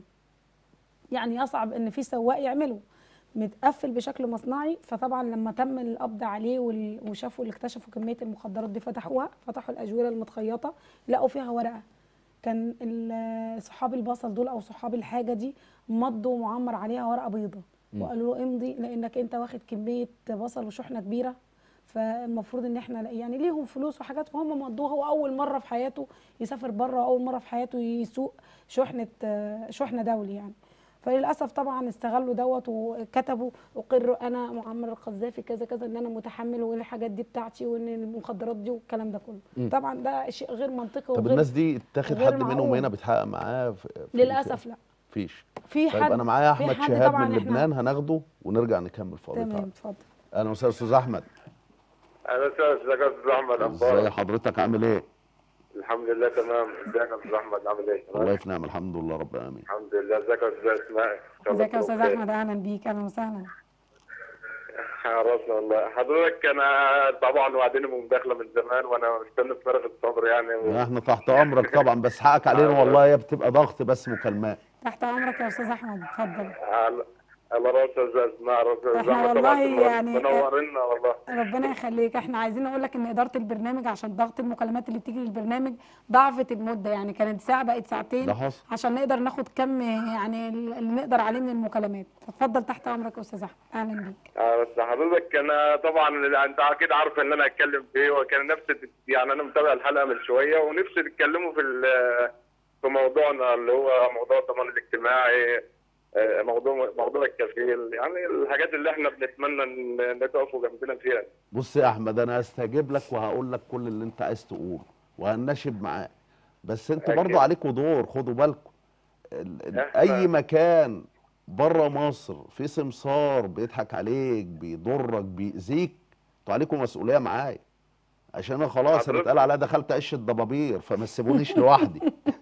يعني يصعب ان في سواق يعمله متقفل بشكل مصنعي فطبعا لما تم القبض عليه وال- وشافوا اللي اكتشفوا كميه المخدرات دي فتحوها فتحوا الاجوره المتخيطه لقوا فيها ورقه كان ال- صحاب البصل دول او صحاب الحاجه دي مضوا معمر عليها ورقه بيضه وقالوا له امضي لانك انت واخد كميه بصل وشحنه كبيره فالمفروض ان احنا يعني ليهم فلوس وحاجات فهم مضوها هو اول مره في حياته يسافر بره واول مره في حياته يسوق شحنه آه، شحنه دولي يعني فللاسف طبعا استغلوا دوت وكتبوا اقر انا معمر القذافي كذا كذا ان انا متحمل والحاجات دي بتاعتي وان المخدرات دي والكلام ده كله طبعا ده شيء غير منطقي طب وغير الناس دي اتاخد غير حد منهم معقول. هنا بيتحقق معاه في في- للاسف لا فيش في طيب حد انا معايا في احمد حد شهاب طبعاً من إحنا- لبنان هناخده ونرجع نكمل في قضيه تمام عرب. اتفضل اهلا وسهلا استاذ احمد اهلا وسهلا ازيك يا استاذ احمد ازي اخبارك حضرتك عامل ايه الحمد لله تمام ازيك يا استاذ احمد عامل ايه تمام؟ والله في نعم الحمد لله رب العالمين الحمد لله ازيك يا استاذ اسماء إن شاء الله ازيك يا استاذ تكونوا احمد اهلا بيك اهلا وسهلا بخير. يا راسنا والله حضرتك انا طبعا وعدني بمداخله من زمان وانا مستني بفارغ الصبر يعني و... احنا تحت امرك طبعا بس حقك علينا والله هي بتبقى ضغط بس مكالمات تحت امرك يا استاذ احمد اتفضل على على راس استاذ اسماء راس استاذ إحنا احمد والله طبعا منور- يعني- منورنا والله ربنا يخليك احنا عايزين نقول لك ان اداره البرنامج عشان ضغط المكالمات اللي بتيجي للبرنامج ضعفت المده يعني كانت ساعه بقت ساعتين ده حصل. عشان نقدر ناخد كم يعني اللي نقدر عليه من المكالمات اتفضل تحت امرك يا استاذ احمد اهلا بيك آه، بس حضرتك انا طبعا انت اكيد عارف ان انا اتكلم فيه وكان نفسي يعني انا متابع الحلقه من شويه ونفسي تتكلموا في ال- في موضوعنا اللي هو موضوع الضمان الاجتماعي آه، موضوع موضوع الكفيل يعني الحاجات اللي احنا بنتمنى ان إن تقفوا جنبنا فيها بص يا احمد انا هستجيب لك وهقول لك كل اللي انت عايز تقوله وهنشب معاك بس انتوا أكيد. برضو عليكم دور خدوا بالكم ال- ال- إحنا- اي مكان بره مصر في سمسار بيضحك عليك بيضرك بيأذيك انتوا عليكم مسؤوليه معايا عشان انا خلاص انا حضرتك- اتقال عليا دخلت عش الضبابير فما تسيبونيش لوحدي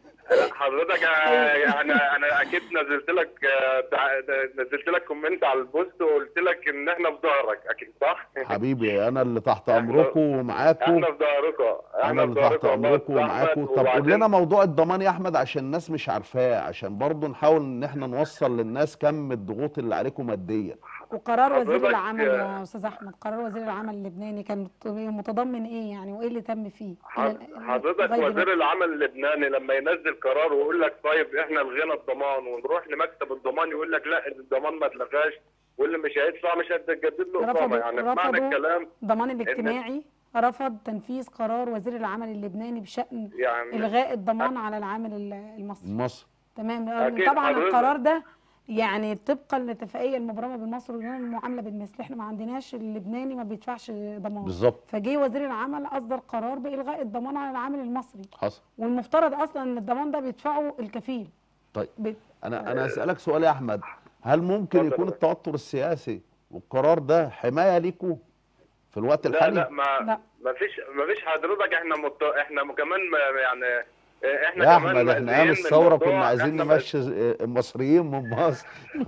حضرتك آه، يعني انا اكيد نزلت لك آه، تع- نزلت لك كومنت على البوست وقلت لك ان احنا في ظهرك اكيد صح؟ حبيبي انا اللي تحت إحنا- امركم ومعاكم احنا في ظهركم انا اللي تحت امركم ومعاكم طب قول لنا موضوع الضمان يا احمد عشان الناس مش عارفاه عشان برضو نحاول ان احنا نوصل للناس كم الضغوط اللي عليكم ماديا وقرار وزير حضرتك- العمل يا استاذ احمد قرار وزير العمل اللبناني كان متضمن ايه يعني وايه اللي تم فيه إلى ال- حضرتك لغاية وزير دلوقتي؟ العمل اللبناني لما ينزل قرار ويقول لك طيب احنا لغينا الضمان ونروح لمكتب الضمان يقول لك لا الضمان ما اتلغاش واللي مش هيدفع مش هتجدد له اقامه رفضوا يعني بمعنى رفضوا الكلام الضمان الاجتماعي رفض تنفيذ قرار وزير العمل اللبناني بشان يعني الغاء الضمان على العامل ال- المصري مصر تمام أكيد طبعا حضرتك. القرار ده يعني طبقا للاتفاقيه المبرمه بين مصر واليونان المعامله بالمثل احنا ما عندناش اللبناني ما بيدفعش ضمان بالظبط فجه وزير العمل اصدر قرار بالغاء الضمان على العامل المصري حصل والمفترض اصلا ان الضمان ده بيدفعه الكفيل طيب بت- انا انا اسالك سؤال يا احمد هل ممكن اتفضل يكون يا التوتر السياسي والقرار ده حمايه ليكم في الوقت لا الحالي لا ما لا. ما فيش ما فيش حضرتك احنا مت... احنا كمان ما- يعني احنا يا كمان احمد احنا مأذيين ايام من الثوره الموضوع. كنا عايزين احنا نمشي المصريين من مصر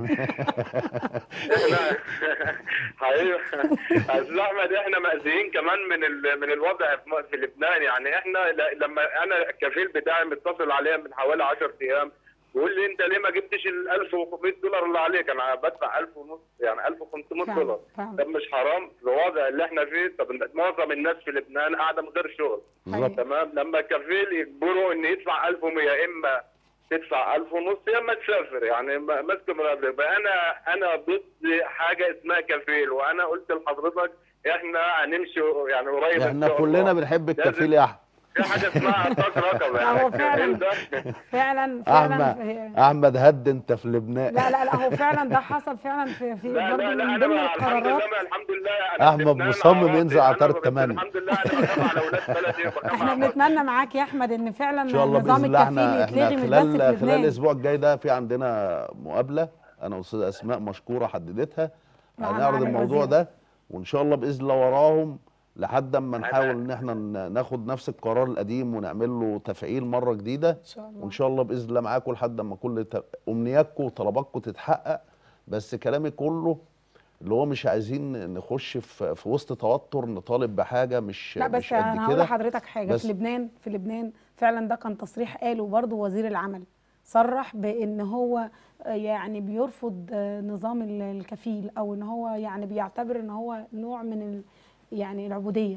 احنا حقيقي استاذ احمد احنا مأذيين كمان من ال... من الوضع في م- في لبنان يعني احنا ل... لما انا الكفيل بتاعي متصل عليا من حوالي 10 ايام بيقول لي انت ليه ما جبتش ال 1500 دولار اللي عليك انا بدفع 1000 ونص يعني 1500 فعلا، دولار فعلا. طب مش حرام في الوضع اللي احنا فيه طب معظم الناس في لبنان قاعده من غير شغل بالظبط تمام لما الكفيل يجبره ان يدفع 1100 يا اما تدفع 1000 ونص يا اما تسافر يعني ما- ماسك مرتب انا انا ضد حاجه اسمها كفيل وانا قلت لحضرتك احنا هنمشي يعني قريب إن احنا شاء كلنا الله. بنحب لازم- الكفيل يا احمد في حاجه اسمها عطاك رقم لا، هو فعلا. ده فعلا فعلا احمد في- احمد هد انت في لبنان لا لا لا هو فعلا ده حصل فعلا في في لا برضه لا لا من انا ضمن بقى الحمد القرارات لله الحمد لله أنا أحمد في لبنان مصمم عراضي. ينزل أنا عطار بس التمانية. الحمد لله انا بخاف على اولاد بلدي وبخاف احنا على بنتمنى معاك يا احمد ان فعلا ان شاء الله نظام باذن الله الكفيل احنا احنا يتلغي مش بس في خلال خلال لبنان الاسبوع الجاي ده في عندنا مقابله انا واستاذه اسماء مشكوره حددتها مع هنعرض معالي الموضوع الوزير. ده وان شاء الله باذن الله وراهم لحد اما نحاول ان احنا ن- ناخد نفس القرار القديم ونعمل له تفعيل مره جديده ان شاء الله وان شاء الله باذن الله معاكم لحد اما كل ت- امنياتكم وطلباتكم تتحقق بس كلامي كله اللي هو مش عايزين نخش في, في وسط توتر نطالب بحاجه مش لا بس مش قد انا هقول كده لحضرتك حاجه بس- في لبنان في لبنان فعلا ده كان تصريح قاله برضه وزير العمل صرح بان هو آه، يعني بيرفض آه، نظام ال- الكفيل او ان هو يعني بيعتبر ان هو نوع من ال يعني العبوديه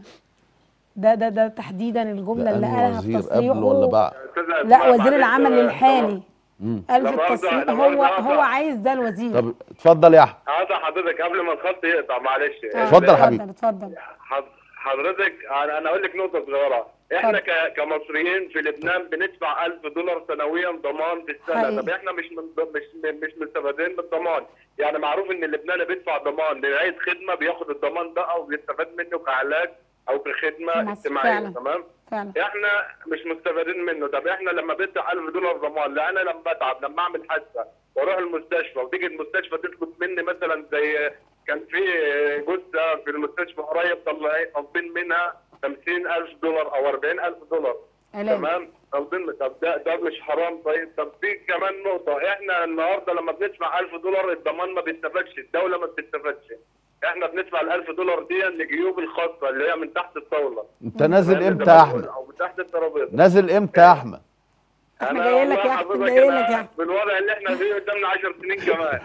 ده ده ده تحديدا الجمله اللي لأنه قالها في وزير قبل ولا تصريحه بعد أستاذة لا أسماء، وزير معلش، العمل آه، الحالي مم. قال في لا مؤاخذة، التصريح لا هو مؤاخذة، هو أقطع. عايز ده الوزير طب اتفضل يا احمد هذا حضرتك قبل ما الخط يقطع معلش آه، اتفضل يا حبيبي. اتفضل حض- حضرتك انا أنا اقول لك نقطه صغيره احنا ك- كمصريين في لبنان بندفع 1000 دولار سنويا ضمان في السنه حقيقي. طب احنا مش من مش مش مستفادين بالضمان يعني معروف ان اللبناني بيدفع ضمان لرعايه خدمه بياخد الضمان ده او بيستفاد منه كعلاج او في كخدمه مصر، اجتماعيه فعلا. تمام فعلا احنا مش مستفادين منه طب احنا لما بدفع 1000 دولار ضمان لا انا لما بتعب لما اعمل حادثه واروح المستشفى وتيجي المستشفى تطلب مني مثلا زي كان في جثه في المستشفى قريب طلع- طالبين منها 50000 دولار او 40000 دولار علاج تمام طالبين طب ده ده مش حرام طيب طب في كمان نقطه احنا النهارده لما بندفع 1000 دولار الضمان ما بيستفادش الدوله ما بتستفادش احنا بندفع ال 1000 دولار دي لجيوب الخاصه اللي هي من تحت الطاوله انت نازل فاهم امتى زي يا ما احمد بقول، او من تحت الترابيزه نازل امتى يا احمد احنا أنا جايين لك والله يا احمد حضرتك جايين أنا لك يا احمد بالوضع اللي احنا فيه قدامنا 10 سنين كمان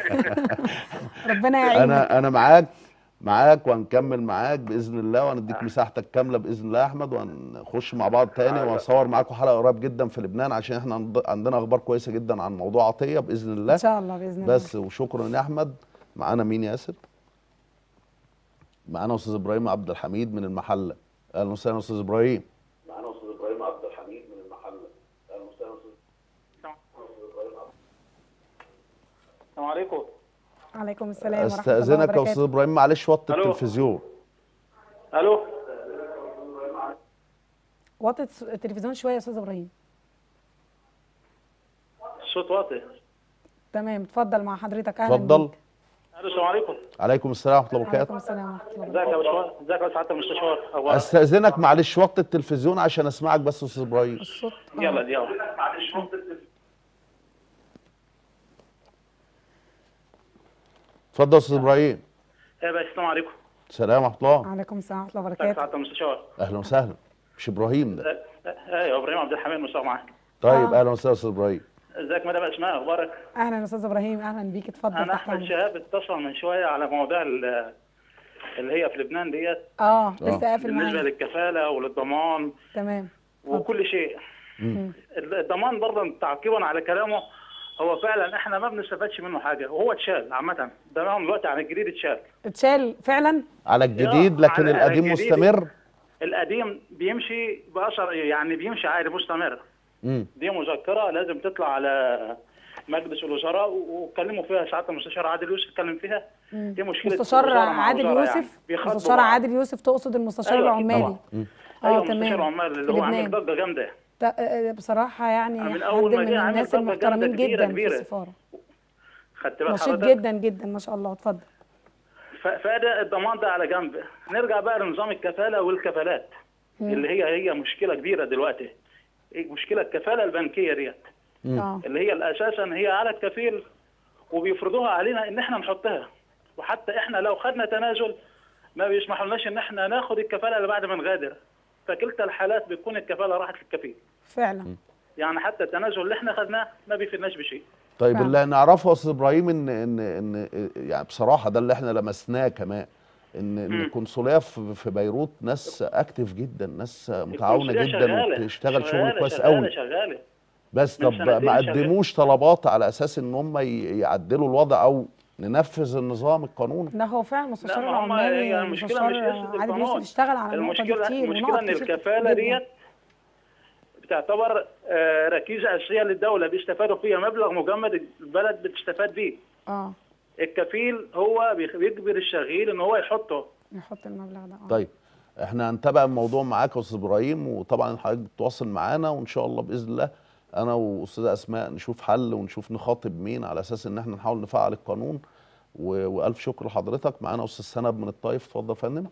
ربنا يعينك انا انا معاك معاك وهنكمل معاك باذن الله وهنديك مساحتك كامله باذن الله يا احمد وهنخش مع بعض تاني وهصور معاكم حلقه قريب جدا في لبنان عشان احنا عند- عندنا اخبار كويسه جدا عن موضوع عطيه باذن الله ان شاء الله باذن الله بس وشكرا يا احمد معانا مين ياسر معانا استاذ ابراهيم عبد الحميد من المحله اهلا وسهلا استاذ ابراهيم معانا استاذ ابراهيم عبد الحميد من المحله اهلا وسهلا استاذ السلام عليكم عليكم السلام ورحمه الله استاذنك يا وبركاته استاذ ابراهيم معلش وطي ألو. التلفزيون الو وطي الس- التلفزيون شويه يا استاذ ابراهيم الصوت واطي تمام اتفضل مع حضرتك اهلا اتفضل بيك. الو السلام عليكم عليكم السلام ورحمه الله عليكم وبركاته السلام ورحمه الله ازيك يا باشمهندس ازيك يا سعاده المستشار اخبارك استاذنك معلش وطي التلفزيون عشان اسمعك بس يا استاذ ابراهيم الصوت آه. يلا يلا اتفضل يا استاذ ابراهيم يا باشا السلام عليكم سلام ورحمه الله عليكم السلام ورحمه الله ازيك يا وبركاته سعاده المستشار اهلا وسهلا مش ابراهيم ده ايوه ابراهيم عبد الحميد مستشار معاك طيب آه. اهلا وسهلا استاذ ابراهيم ازيك مدام اسماء اخبارك اهلا يا استاذ ابراهيم اهلا بيك اتفضل انا تحت احمد أمرك. شهاب اتصل من شويه على مواضيع ال- اللي هي في لبنان ديت اه لسه قافل بالنسبه معايا للكفاله وللضمان تمام وكل شيء الضمان برضه تعقيبا على كلامه هو فعلا احنا ما بنستفادش منه حاجه وهو اتشال عامه ده دلوقتي عن الجديد اتشال اتشال فعلا على الجديد لكن على- على القديم الجديد. مستمر القديم بيمشي باثر يعني بيمشي عادي مستمر امم دي مذكره لازم تطلع على مجلس الوزراء و- واتكلموا فيها ساعات المستشار عادل يوسف اتكلم فيها دي مشكله مستشار وزارة مع عادل وزارة يوسف يعني. بيخاطبوا مستشار بعض. عادل يوسف تقصد المستشار أيوة، العمالي طبعا مم. ايوه اه مستشار تمام العمال في اللي هو عامل لبنان ضجه جامده ت- آه، بصراحه يعني من حد أول ما من جه عامل الناس ضجة المحترمين جامدة كبيرة- جدا في كبيرة. السفاره خدت بال نشيط حضرتك جدا جدا ما شاء الله اتفضل ف- فده الضمان ده على جنب نرجع بقى لنظام الكفاله والكفالات اللي هي هي مشكله كبيره دلوقتي إيه مشكله الكفاله البنكيه ديت اه اللي هي اساسا هي على الكفيل وبيفرضوها علينا ان احنا نحطها وحتى احنا لو خدنا تنازل ما بيسمحولناش ان احنا ناخد الكفاله اللي بعد ما نغادر فكلتا الحالات بتكون الكفاله راحت للكفيل فعلا يعني حتى التنازل اللي احنا خدناه ما بيفيدناش بشيء طيب فعلا. اللي نعرفه يا استاذ ابراهيم ان ان ان يعني بصراحه ده اللي احنا لمسناه كمان ان ان القنصليه في في بيروت ناس اكتف جدا ناس متعاونه القنصلية جدا شغالة، وبتشتغل شغل شغالة، كويس شغالة قوي شغاله بس من طب سنتين ما شغال. قدموش طلبات على اساس ان هم ي- يعدلوا الوضع او ننفذ النظام القانوني ده هو فعلا مستشار لا، ما هم- العمال هي المشكلة مستشار مش قصة عادل القانون. يوسف اشتغل على النقطه دي المشكله كتير المشكله ونقط ان كتير الكفاله جداً. ديت بتعتبر آه، ركيزه اساسيه للدوله بيستفادوا فيها مبلغ مجمد البلد بتستفاد بيه اه الكفيل هو بيخ- بيجبر الشغيل ان هو يحطه نحط المبلغ ده اه طيب احنا هنتابع الموضوع معاك يا استاذ ابراهيم وطبعا حضرتك بتتواصل معانا وان شاء الله باذن الله انا واستاذه اسماء نشوف حل ونشوف نخاطب مين على اساس ان احنا نحاول نفعل القانون و... والف شكر لحضرتك معانا استاذ سند من الطايف اتفضل يا فندم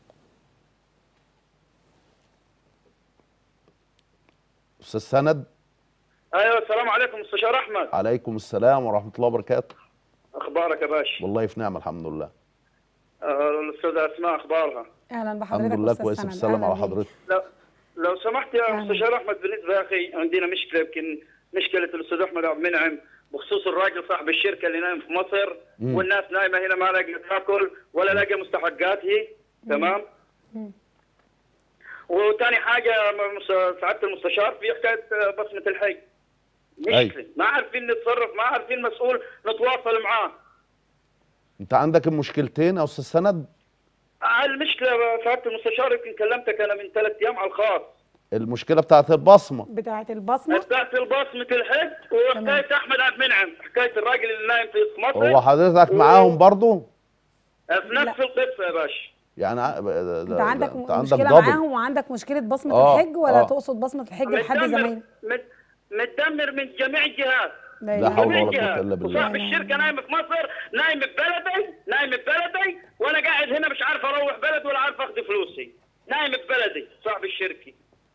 استاذ سند ايوه السلام عليكم مستشار احمد عليكم السلام ورحمه الله وبركاته اخبارك يا باشا والله في نعمه الحمد لله آه، الاستاذه اسماء اخبارها اهلا بحضرتك الحمد لله أستاذ كويس سند. بالسلامه أهلا على بيك. حضرتك لو لو سمحت يا أهلا. مستشار احمد بالنسبه يا اخي عندنا مشكله يمكن مشكله الاستاذ احمد عبد المنعم بخصوص الراجل صاحب الشركه اللي نايم في مصر مم. والناس نايمه هنا ما لاقيه تاكل ولا لاقيه مستحقاته تمام مم. وثاني حاجه مس- سعاده المستشار في حكايه آه، بصمه الحي مشكله ما عارفين نتصرف ما عارفين مسؤول نتواصل معاه انت عندك المشكلتين يا استاذ سند المشكله سعاده المستشار يمكن كلمتك انا من ثلاث ايام على الخاص المشكله بتاعت البصمه بتاعه البصمه بتاعت البصمة الحج وحكاية أحمد عبد المنعم حكاية الراجل اللي نايم في مصر هو حضرتك معاهم برضو في نفس القصة يا باشا يعني ع- ده- انت ده- عندك انت مشكله دبل. معاهم وعندك مشكله بصمه آه، الحج ولا آه. تقصد بصمه الحج لحد متدمر زمايلك مت- متدمر من جميع الجهات لا لا إله حول جميع ولا قوة الجهات. إلا بالله. وصاحب الشركة نايم في مصر نايم في بلدي نايم في بلدي وأنا قاعد هنا مش عارف أروح بلد ولا عارف أخذ فلوسي نايم في بلدي صاحب الشركة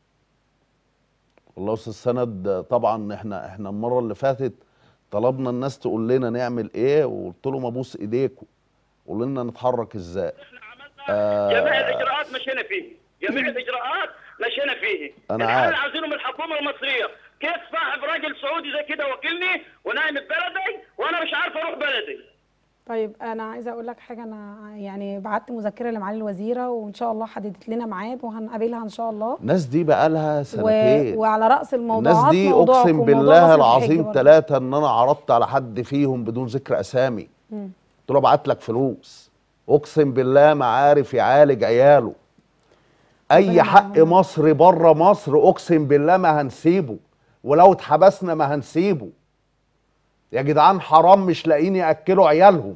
والله يا استاذ سند طبعا احنا احنا المره اللي فاتت طلبنا الناس تقول لنا نعمل ايه وقلت لهم ابوس ايديكم قولوا لنا نتحرك ازاي احنا عملنا آه. جميع الاجراءات مشينا فيه جميع الاجراءات مشينا فيه أنا الحل عارف. عايزينه من الحكومه المصريه كيف صاحب راجل سعودي زي كده وكلني ونايم في بلدي وانا مش عارف اروح بلدي طيب انا عايزه اقول لك حاجه انا يعني بعت مذكره لمعالي الوزيره وان شاء الله حددت لنا ميعاد وهنقابلها ان شاء الله الناس دي بقى لها و... سنتين وعلى راس الموضوعات الناس دي موضوعكم، اقسم موضوع بالله بصمة العظيم الحج برضه. ثلاثه ان انا عرضت على حد فيهم بدون ذكر اسامي مم. قلت له ابعت لك فلوس اقسم بالله ما عارف يعالج عياله اي ربنا حق يعينهم. مصر بره مصر اقسم بالله ما هنسيبه ولو اتحبسنا ما هنسيبه يا جدعان حرام مش لاقيين ياكلوا عيالهم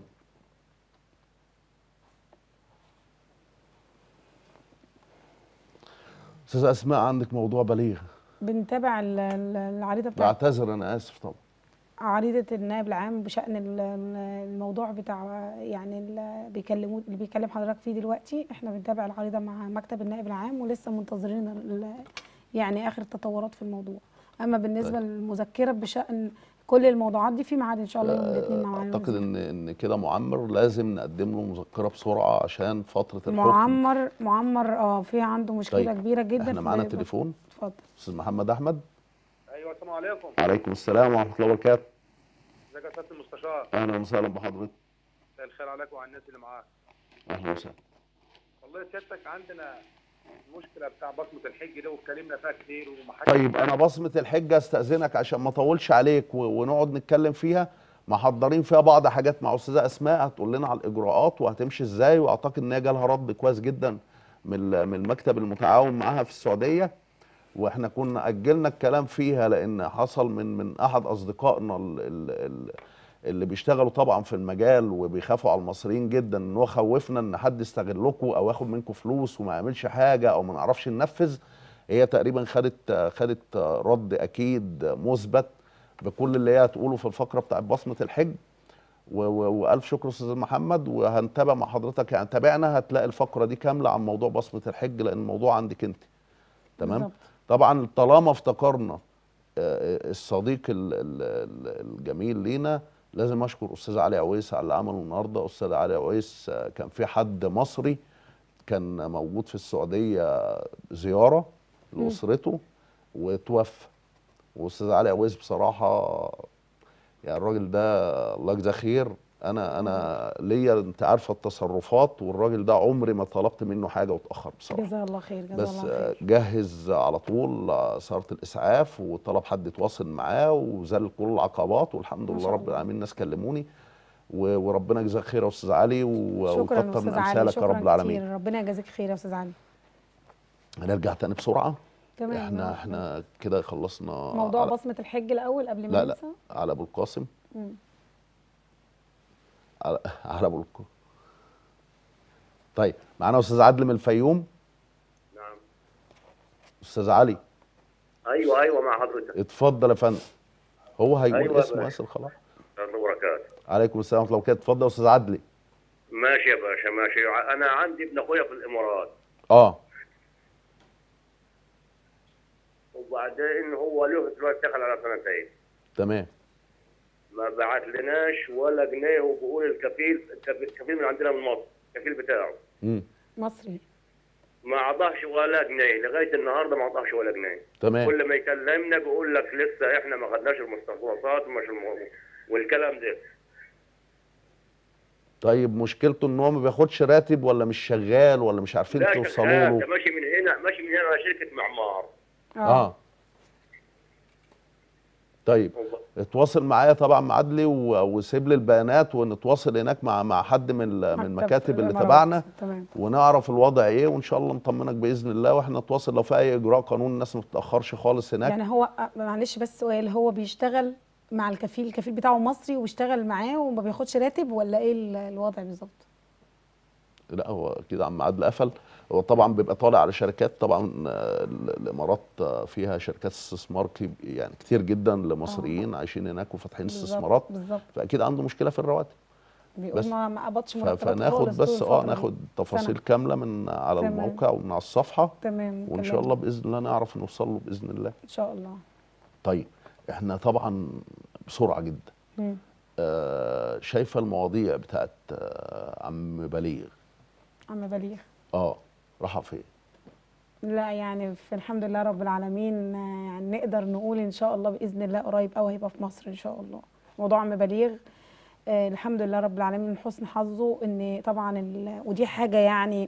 استاذ اسماء عندك موضوع بليغ بنتابع ال- ال- العريضه بتاعت بعتذر انا اسف طبعا عريضة النائب العام بشأن ال- ال- الموضوع بتاع يعني اللي بيكلموا اللي بيكلم حضرتك فيه دلوقتي احنا بنتابع العريضة مع مكتب النائب العام ولسه منتظرين ال- يعني آخر التطورات في الموضوع أما بالنسبة للمذكرة بشأن كل الموضوعات دي في ميعاد إن شاء الله يوم الاثنين مع معالي اعتقد الوزير. ان ان كده معمر لازم نقدم له مذكره بسرعه عشان فتره الحكم معمر معمر اه في عنده مشكلة طيب، كبيرة جدا احنا في- معانا تليفون اتفضل استاذ محمد احمد ايوه السلام عليكم عليكم السلام ورحمه الله وبركاته ازيك يا سياده المستشار اهلا وسهلا بحضرتك مساء الخير عليك وعلى الناس اللي معاك اهلا وسهلا والله سيادتك عندنا المشكله بتاع بصمه الحج ده واتكلمنا فيها كتير ومحدش طيب انا بصمه الحجه استاذنك عشان ما اطولش عليك و- ونقعد نتكلم فيها محضرين فيها بعض حاجات مع استاذه اسماء هتقول لنا على الاجراءات وهتمشي ازاي واعتقد ان هي جالها رد كويس جدا من ال- من المكتب المتعاون معاها في السعوديه واحنا كنا اجلنا الكلام فيها لان حصل من من احد اصدقائنا ال- ال- ال- اللي بيشتغلوا طبعا في المجال وبيخافوا على المصريين جدا ان هو خوفنا ان حد يستغلكم او ياخد منكم فلوس وما يعملش حاجه او ما نعرفش ننفذ هي تقريبا خدت خدت رد اكيد مثبت بكل اللي هي هتقوله في الفقره بتاعت بصمه الحج و- و- والف شكر استاذ محمد وهنتابع مع حضرتك يعني تابعنا هتلاقي الفقره دي كامله عن موضوع بصمه الحج لان الموضوع عندك انت تمام بالظبط. طبعا طالما افتكرنا آه، الصديق ال- ال- ال- الجميل لينا لازم اشكر استاذ علي عويس على اللي عمله النهارده استاذ علي عويس آه، كان في حد مصري كان موجود في السعوديه زياره لاسرته وتوفى واستاذ علي عويس بصراحه يعني الراجل ده الله يجزاه خير انا انا ليا انت عارفه التصرفات والراجل ده عمري ما طلبت منه حاجه واتاخر بصراحه جزاه الله خير جزاه بس الله آه، خير جهز على طول آه، صارت الاسعاف وطلب حد يتواصل معاه وزال كل العقبات والحمد ما لله شاء رب الله. العالمين الناس كلموني و- وربنا يجزاك خير يا استاذ علي و- شكرا وكتر من استاذ علي امثالك يا شكرا رب العالمين كتير ربنا يجازيك خير يا استاذ علي هنرجع تاني بسرعه تمام احنا احنا كده خلصنا موضوع على, بصمه الحج الاول قبل ما لا لا ننسى على ابو القاسم مم. على, على ابو القاسم طيب معانا استاذ عدل من الفيوم نعم استاذ علي ايوه ايوه مع حضرتك اتفضل يا فندم هو هيقول أيوة يا اسمه باشا. ياسر خلاص الله وبركاته عليكم السلام ورحمه الله وبركاته اتفضل يا استاذ عدلي ماشي يا باشا ماشي انا عندي ابن اخويا في الامارات اه وبعدين هو له دلوقتي دخل على سنتين تمام ما بعت لناش ولا جنيه وبيقول الكفيل الكفيل الكفيل من عندنا من مصر الكفيل بتاعه امم مصري ما اعطاهش ولا جنيه لغايه النهارده ما اعطاهش ولا جنيه تمام كل ما يكلمنا بيقول لك لسه احنا ما خدناش المستخلصات ومش الم... والكلام ده طيب مشكلته ان هو ما بياخدش راتب ولا مش شغال ولا مش عارفين لا توصلوا شغال، له ده ماشي من هنا ماشي من هنا على شركه معمار اه طيب اتواصل معايا طبعا مع عدلي و- وسيب لي البيانات ونتواصل هناك مع مع حد من ال- من المكاتب اللي الإمارات. تبعنا تمام ونعرف الوضع ايه وان شاء الله نطمنك باذن الله واحنا نتواصل لو في اي اجراء قانوني الناس ما تتاخرش خالص هناك يعني هو آه، معلش بس سؤال هو بيشتغل مع الكفيل الكفيل بتاعه مصري وبيشتغل معاه وما بياخدش راتب ولا ايه ال- الوضع بالظبط لا هو كده عم عادل قفل هو طبعا بيبقى طالع على شركات طبعا آه، ال- الامارات آه، فيها شركات استثمار كب- يعني كتير جدا لمصريين عايشين هناك وفاتحين بالظبط، استثمارات بالظبط فاكيد عنده مشكله في الرواتب بيقول بس. ما ما قبضش ف- مرتبات فناخد خالص طول بس اه الفترة دي. ناخد تفاصيل سنة. كامله من على تمام. الموقع ومن على الصفحه تمام وان شاء تمام. الله باذن الله نعرف نوصل له باذن الله ان شاء الله طيب احنا طبعا بسرعه جدا مم. آه شايفه المواضيع بتاعت آه عم بليغ عم بليغ اه راحه فين لا يعني في الحمد لله رب العالمين آه، يعني نقدر نقول ان شاء الله باذن الله قريب قوي هيبقى في مصر ان شاء الله موضوع عم بليغ آه الحمد لله رب العالمين من حسن حظه ان طبعا ال- ودي حاجه يعني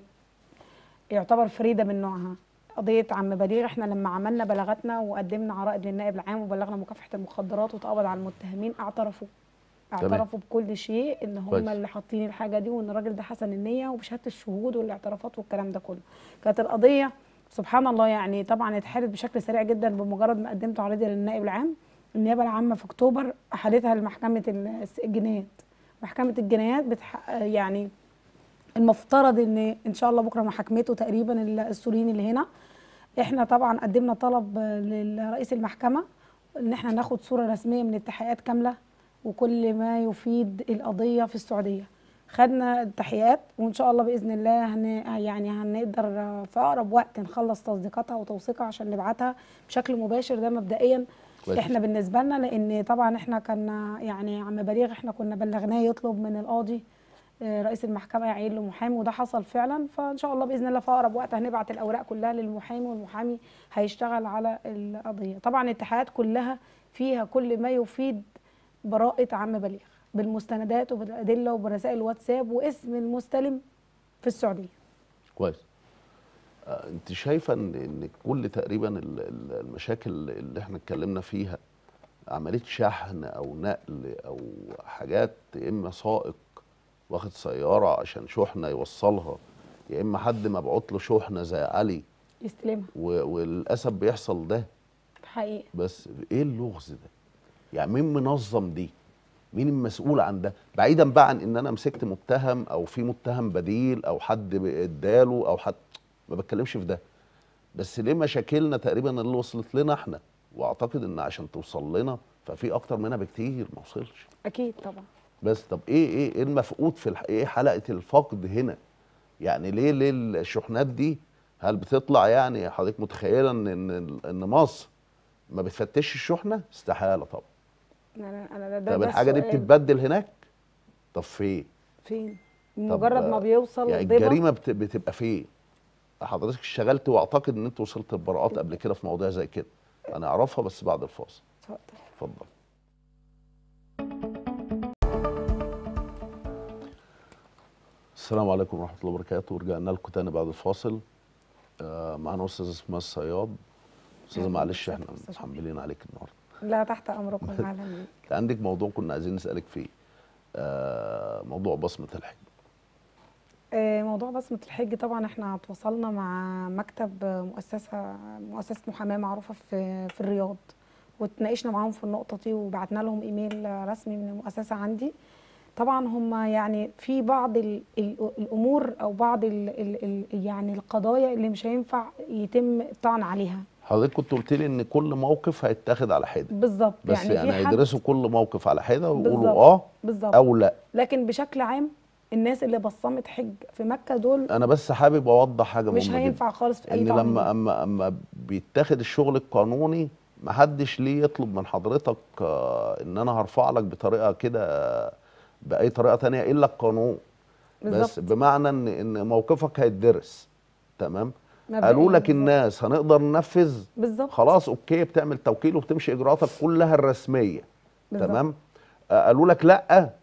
يعتبر فريده من نوعها قضيه عم بليغ احنا لما عملنا بلاغاتنا وقدمنا عرائض للنائب العام وبلغنا مكافحه المخدرات واتقبض على المتهمين اعترفوا تمام. اعترفوا بكل شيء ان هم كويس. اللي حاطين الحاجه دي وان الراجل ده حسن النيه وبشهاده الشهود والاعترافات والكلام ده كله كانت القضيه سبحان الله يعني طبعا اتحلت بشكل سريع جدا بمجرد ما قدمت عريضه للنائب العام النيابه العامه في اكتوبر احالتها لمحكمه الس- الجنايات محكمه الجنايات بتح... يعني المفترض ان ان شاء الله بكره محاكمته تقريبا ال- السوريين اللي هنا احنا طبعا قدمنا طلب لرئيس المحكمه ان احنا ناخد صوره رسميه من التحقيقات كامله وكل ما يفيد القضيه في السعوديه خدنا التحقيقات وان شاء الله باذن الله هن يعني هنقدر في اقرب وقت نخلص تصديقاتها وتوثيقها عشان نبعتها بشكل مباشر ده مبدئيا كويس. احنا بالنسبه لنا لان طبعا احنا كنا يعني عم بليغ احنا كنا بلغناه يطلب من القاضي آه، رئيس المحكمه يعين له محامي وده حصل فعلا فان شاء الله باذن الله في اقرب وقت هنبعت الاوراق كلها للمحامي والمحامي هيشتغل على القضيه طبعا الاتحادات كلها فيها كل ما يفيد براءه عم بليغ بالمستندات وبالادله وبرسائل الواتساب واسم المستلم في السعوديه كويس آه، انت شايفه ان ان كل تقريبا ال- ال- المشاكل اللي احنا اتكلمنا فيها عمليه شحن او نقل او حاجات يا اما سائق واخد سياره عشان شحنه يوصلها يا اما حد مبعوت له شحنه زي علي يستلمها و- وللاسف بيحصل ده حقيقي بس ايه اللغز ده يعني مين منظم دي مين المسؤول عن ده بعيدا بقى عن ان انا مسكت متهم او في متهم بديل او حد اداله او حد ما بتكلمش في ده بس ليه مشاكلنا تقريبا اللي وصلت لنا احنا واعتقد ان عشان توصل لنا ففي اكتر منها بكتير ما وصلش اكيد طبعا بس طب ايه ايه ايه المفقود في الح... ايه حلقه الفقد هنا يعني ليه ليه الشحنات دي هل بتطلع يعني حضرتك متخيله ان ان ان مصر ما بتفتش الشحنه استحاله طبعا انا انا ده, ده طب ده الحاجه دي السؤال. بتتبدل هناك طب فين فين طب، مجرد ما آه، بيوصل يعني ضبط الجريمه بت... بتبقى فين حضرتك اشتغلت واعتقد ان انت وصلت لبراءات قبل كده في مواضيع زي كده انا اعرفها بس بعد الفاصل اتفضل. اتفضل السلام عليكم ورحمه الله وبركاته ورجعنا لكم تاني بعد الفاصل آه معانا استاذ اسماء الصياد استاذه أهلاً معلش بك احنا أستاذ شكري. محملين عليك النهارده لا تحت امركم اهلا بيك عندك موضوع كنا عايزين نسالك فيه آه موضوع بصمه الحج آه، موضوع بصمة الحج طبعا احنا تواصلنا مع مكتب آه، مؤسسة مؤسسة محاماة معروفة في في الرياض واتناقشنا معاهم في النقطة دي وبعتنا لهم ايميل آه، رسمي من المؤسسة عندي طبعا هم يعني في بعض ال ال الامور او بعض ال ال ال يعني القضايا اللي مش هينفع يتم الطعن عليها حضرتك كنت قلت لي ان كل موقف هيتاخد على حده بالظبط بس يعني, في حد- هيدرسوا كل موقف على حده ويقولوا بالظبط. اه بالظبط او لا لكن بشكل عام الناس اللي بصمت حج في مكة دول انا بس حابب اوضح حاجه مش مهمه هينفع جدا خالص في اي ان طعن لما اما اما بيتاخد الشغل القانوني محدش ليه يطلب من حضرتك آه، ان انا هرفع لك بطريقه كده باي طريقه تانية الا القانون بس بالظبط. بمعنى ان ان موقفك هيتدرس تمام مبدئياً قالوا لك بالظبط. الناس هنقدر ننفذ بالظبط خلاص اوكي بتعمل توكيل وبتمشي اجراءاتك كلها الرسميه بالظبط. تمام آه، قالوا لك لا آه،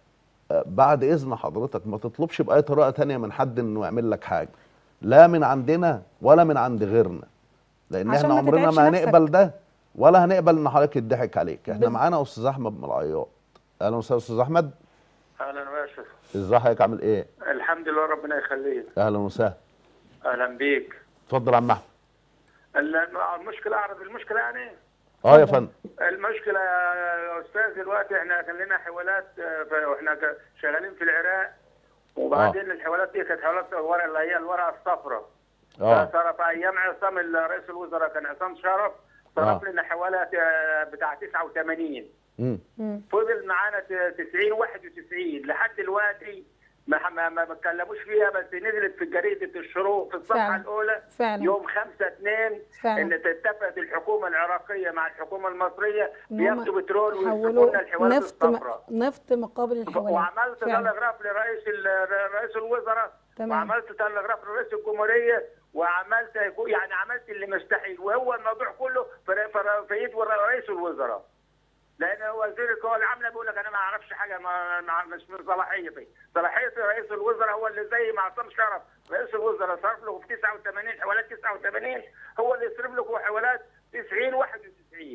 بعد اذن حضرتك ما تطلبش باي طريقه تانية من حد انه يعمل لك حاجه لا من عندنا ولا من عند غيرنا لان عشان احنا ما عمرنا تتعبش ما نفسك. هنقبل ده ولا هنقبل ان حضرتك يضحك عليك احنا بز- معانا استاذ احمد من العياط اهلا وسهلا استاذ احمد اهلا باشا ازي حضرتك عامل ايه الحمد لله ربنا يخليك اهلا وسهلا اهلا بيك اتفضل يا عم احمد ال- المشكله اعرف المشكله يعني اه يا فندم المشكله يا استاذ دلوقتي احنا كان لنا حوالات آه، ف- واحنا ك- شغالين في العراق وبعدين الحوالات دي كانت حوالات ورق اللي هي الورقه الصفراء اه صرف ايام عصام ال- رئيس الوزراء كان عصام شرف صرف آه. لنا حوالات آه، بتاع 89 مم. فضل معانا ت- 90 91 لحد دلوقتي ما ما ما ما اتكلموش فيها بس نزلت في جريده الشروق في الصفحه فعلا. الاولى فعلا. يوم 5 2 فعلا. ان اتفقت الحكومه العراقيه مع الحكومه المصريه إن هم بياخدوا بترول ويسلكوا حولوا لنا الحوالات نفط م- الصفراء نفط مقابل الحوالات وعملت فعلا. تلغراف لرئيس ال- رئيس الوزراء تمام. وعملت تلغراف لرئيس الجمهوريه وعملت يعني عملت اللي مستحيل وهو الموضوع كله في في- في ايد رئيس الوزراء لان وزير القوى العامله بيقول لك انا ما اعرفش حاجه ما ما- مش من صلاحيتي صلاحيه رئيس الوزراء هو اللي زي ما عصام شرف رئيس الوزراء صرف له في 89 حوالات 89 هو اللي يصرف له في حوالات 90 91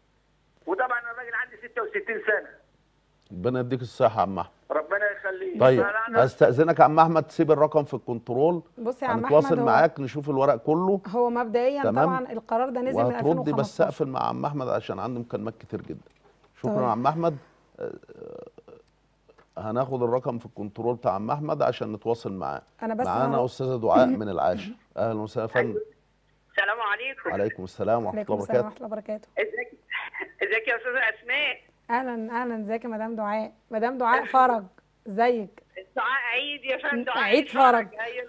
وطبعا الراجل عندي 66 سنه ربنا يديك الصحه يا عم احمد ربنا يخليه طيب فأنا- استاذنك يا عم احمد تسيب الرقم في الكنترول بص يا عم هنتواصل احمد هو معاك نشوف الورق كله هو مبدئيا تمام. طبعا القرار ده نزل من وهتردي بس 2015 اقفل مع عم احمد عشان عنده مكالمات كتير جدا شكرا طيب. يا عم احمد آه، آه، هناخد الرقم في الكنترول بتاع عم احمد عشان نتواصل معاه انا بس معانا هروح- استاذه دعاء من العاشر اهلا وسهلا يا فندم السلام عليكم عليكم السلام ورحمه عليكم الله السلام وبركاته ورحمه الله وبركاته ازيك ازيك يا استاذه اسماء اهلا اهلا ازيك يا مدام دعاء مدام دعاء فرج ازيك دعاء عيد يا فندم دعاء عيد فرج. ايوه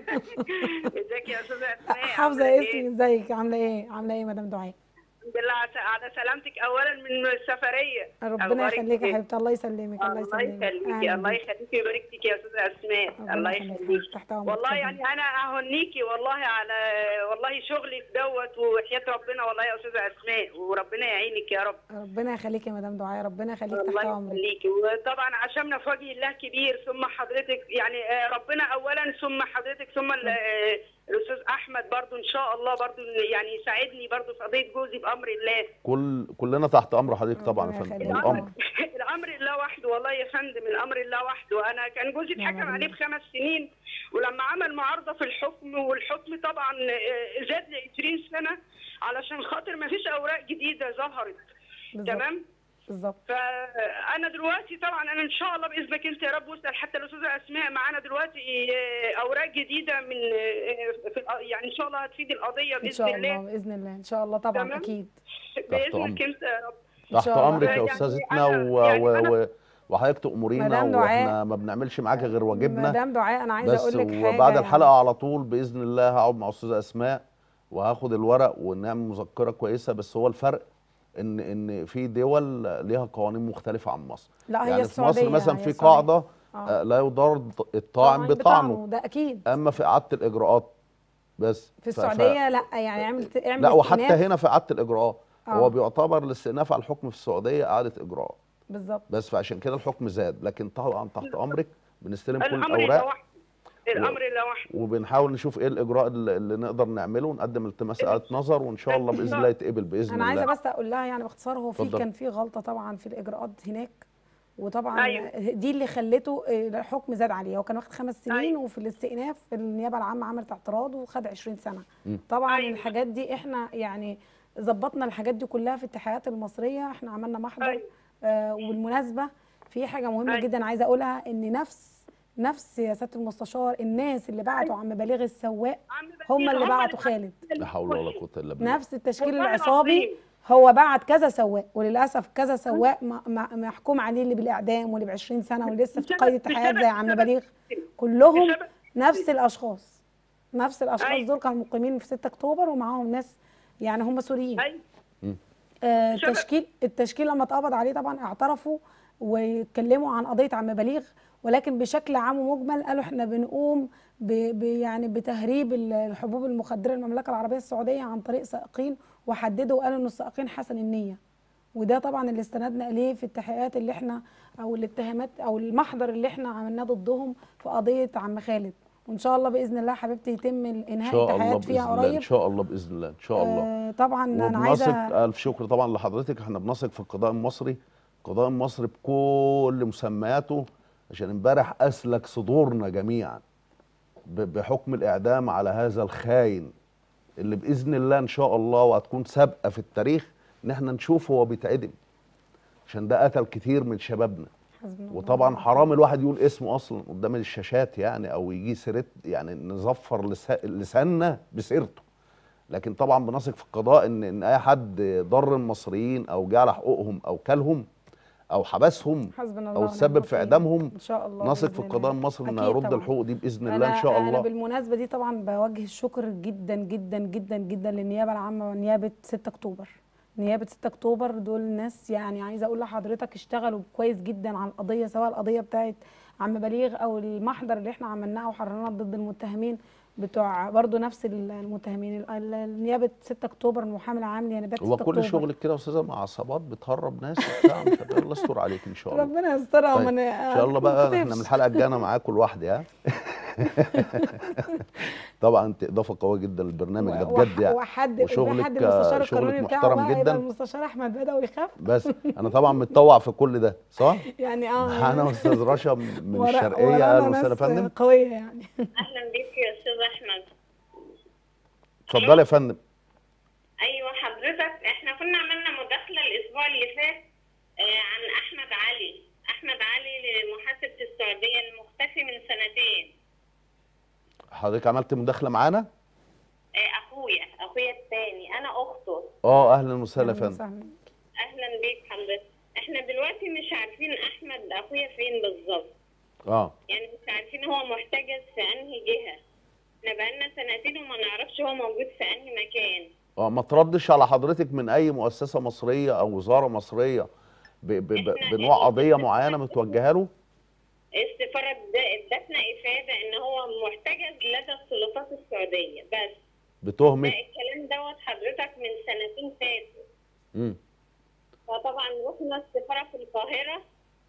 ازيك يا استاذه اسماء حافظه عاملة اسمي ازيك عامله ايه عامله ايه يا مدام دعاء الحمد لله على- على سلامتك اولا من السفريه ربنا أخبارك يخليك يا إيه؟ حبيبتي الله يسلمك الله الله يسلمك يخليكي أهلاً الله بيك. يخليكي ويبارك فيك يا استاذه اسماء ربنا الله يخليك يخليك تحت امرك والله اتفضلي. يعني انا اهنيكي والله على والله شغلك دوت وحياه ربنا والله يا استاذه اسماء وربنا يعينك يا رب ربنا يخليك يا مدام دعاء ربنا يخليك تحت الله امرك يخليكي وطبعا عشمنا في وجه الله كبير ثم حضرتك يعني آه، ربنا اولا ثم حضرتك ثم ال- آه، الاستاذ احمد برضو ان شاء الله برضو يعني يساعدني برضو في قضيه جوزي بامر الله كل كلنا تحت امر حضرتك طبعا يا ربنا فندم يخليك. الامر الامر الله وحده والله يا فندم الامر الله وحده انا كان جوزي نعم اتحكم عليه بالله. بخمس سنين ولما عمل معارضه في الحكم والحكم طبعا آه، زاد ل 20 سنه علشان خاطر ما فيش اوراق جديده ظهرت بالظبط تمام بالظبط فانا دلوقتي طبعا انا ان شاء الله باذنك انت يا رب واسال حتى الاستاذه اسماء معانا دلوقتي آه، اوراق جديده من آه، في الق- يعني ان شاء الله هتفيد القضيه ان باذن شاء الله الله باذن الله ان شاء الله طبعا تمام. اكيد باذنك أمرك. انت يا رب إن تحت شاء الله. امرك يا يعني استاذتنا أنا- و... يعني و... أنا- و... وحضرتك تأمرينا مدام دعاء- واحنا ما بنعملش معاك غير واجبنا مدام دعاء انا عايزه بس اقول لك حاجه وبعد يعني. الحلقه على طول باذن الله هقعد مع استاذه اسماء وهاخد الورق ونعمل مذكره كويسه بس هو الفرق ان ان في دول ليها قوانين مختلفه عن مصر لا هي يعني في السعوديه مصر مثلا هي في السعودية. قاعده آه. آه، لا يضار الطاعن بطعنه ده اكيد اما في اعاده الاجراءات بس في ف- ف- السعوديه لا يعني اعمل اعمل لا وحتى استئناف. هنا في اعاده الاجراءات آه. هو بيعتبر الاستئناف على الحكم في السعوديه اعاده اجراءات بالظبط بس فعشان كده الحكم زاد لكن طبعا تحت امرك بنستلم كل الامر الله الاوراق وحده الامر لا وحده وبنحاول نشوف ايه الاجراء اللي اللي نقدر نعمله ونقدم التماس اعاده نظر وان شاء الله باذن الله يتقبل باذن انا عايزه الله بس اقول لها يعني باختصار هو في اتفضل. كان في غلطه طبعا في الاجراءات هناك وطبعا أيوة. دي اللي خلته آه، الحكم زاد عليه هو كان واخد خمس سنين أيوة. وفي الاستئناف النيابه العامه عملت اعتراض وخد 20 سنه مم. طبعا أيوة. الحاجات دي احنا يعني ظبطنا الحاجات دي كلها في التحقيقات المصريه احنا عملنا محضر أيوة. آه وبالمناسبه في حاجه مهمه أيوة. جدا عايزه اقولها ان نفس نفس يا سياده المستشار الناس اللي بعتوا عم بليغ السواق عم هم اللي هم بعتوا خالد لا حول ولا قوه الا بالله نفس التشكيل والله العصابي العظيم. هو بعت كذا سواق وللاسف كذا سواق م- م- محكوم عليه اللي بالاعدام واللي ب 20 سنه ولسه في بسبب- قيد التحقيقات زي عم بسبب- بليغ كلهم بسبب- نفس الاشخاص نفس الاشخاص أيوة. دول كانوا مقيمين في 6 اكتوبر ومعاهم ناس يعني هم سوريين ايوه آه، شباب. التشكيل التشكيل لما اتقبض عليه طبعا اعترفوا واتكلموا عن قضيه عم بليغ ولكن بشكل عام ومجمل قالوا احنا بنقوم ب ب يعني بتهريب ال- الحبوب المخدره المملكه العربيه السعوديه عن طريق سائقين وحددوا وقالوا ان السائقين حسن النيه وده طبعا اللي استندنا اليه في التحقيقات اللي احنا او الاتهامات او المحضر اللي احنا عملناه ضدهم في قضيه عم خالد وان شاء الله باذن الله حبيبتي يتم ان انهاء شاء الله التحقيقات باذن فيها الله ان قريب شاء الله باذن الله ان شاء الله آه، طبعا انا وبنثق عايزه الف شكر طبعا لحضرتك احنا بنثق في القضاء المصري القضاء المصري بكل مسمياته عشان امبارح اسلك صدورنا جميعا ب- بحكم الاعدام على هذا الخاين اللي باذن الله ان شاء الله وهتكون سابقه في التاريخ ان احنا نشوف هو بيتعدم عشان ده قتل كتير من شبابنا حسبنا الله وطبعا ونعم حرام الواحد يقول اسمه اصلا قدام الشاشات يعني او يجي سيرت يعني نظفر لسا- لساننا بسيرته لكن طبعا بنثق في القضاء ان ان اي حد ضر المصريين او جه على حقوقهم او كلهم او حبسهم حسبنا الله او ونعم تسبب في الوكيل. اعدامهم ان شاء الله نثق بإذن في القضاء الله. المصري انه أكيد يرد طبعاً. الحقوق دي باذن الله ان أنا- شاء انا الله بالمناسبه دي طبعا بوجه الشكر جدا جدا جدا جدا جدا للنيابه العامه ونيابه 6 اكتوبر نيابه 6 اكتوبر دول ناس يعني عايزه اقول لحضرتك اشتغلوا كويس جدا على القضيه سواء القضيه بتاعت عم بليغ او المحضر اللي احنا عملناه وحررناه ضد المتهمين بتوع برضو نفس المتهمين ال- ال- نيابه 6 اكتوبر المحامي العام لنيابات 6 هو اكتوبر كل شغلك كده يا استاذه مع عصابات بتهرب ناس وبتاع مش عارف إيه، الله يستر عليك ان شاء الله ربنا يسترها طيب. ومن ان شاء الله بقى احنا من الحلقه الجايه انا معاكم لوحدي ها طبعا انت اضافه قويه جدا للبرنامج ده بجد يعني وحد وشغلك- حد المستشار شغلك القانوني بتاعه محترم بقى يبقى جدا. المستشار احمد بدوي يخاف بس انا طبعا متطوع في كل ده صح؟ يعني اه انا استاذ رشا من ورا- الشرقيه ورانا اهلا وسهلا يا ناس فندم قويه يعني اهلا بيك يا استاذ احمد اتفضلي يا فندم ايوه حضرتك احنا كنا عملنا مداخله الاسبوع اللي فات آه، عن احمد علي احمد علي لمحاسبه السعوديه المختفي من سنتين حضرتك عملت مداخله معانا؟ آه، اخويا اخويا الثاني انا اخته اه اهلا وسهلا يا أهلاً فندم وسهلاً. اهلا بيك حضرتك احنا دلوقتي مش عارفين احمد اخويا فين بالظبط اه يعني مش عارفين هو محتجز في انهي جهه احنا بقالنا سنتين وما نعرفش هو موجود في انهي مكان اه ما تردش على حضرتك من اي مؤسسه مصريه او وزاره مصريه ب ب ب إحنا- بنوع قضيه معينه متوجهه له؟ السفاره اد- ادتنا افاده ان هو محتجز لدى السلطات السعوديه بس بتهمه لا الكلام دوت حضرتك من سنتين فاتوا امم فطبعا رحنا السفاره في القاهره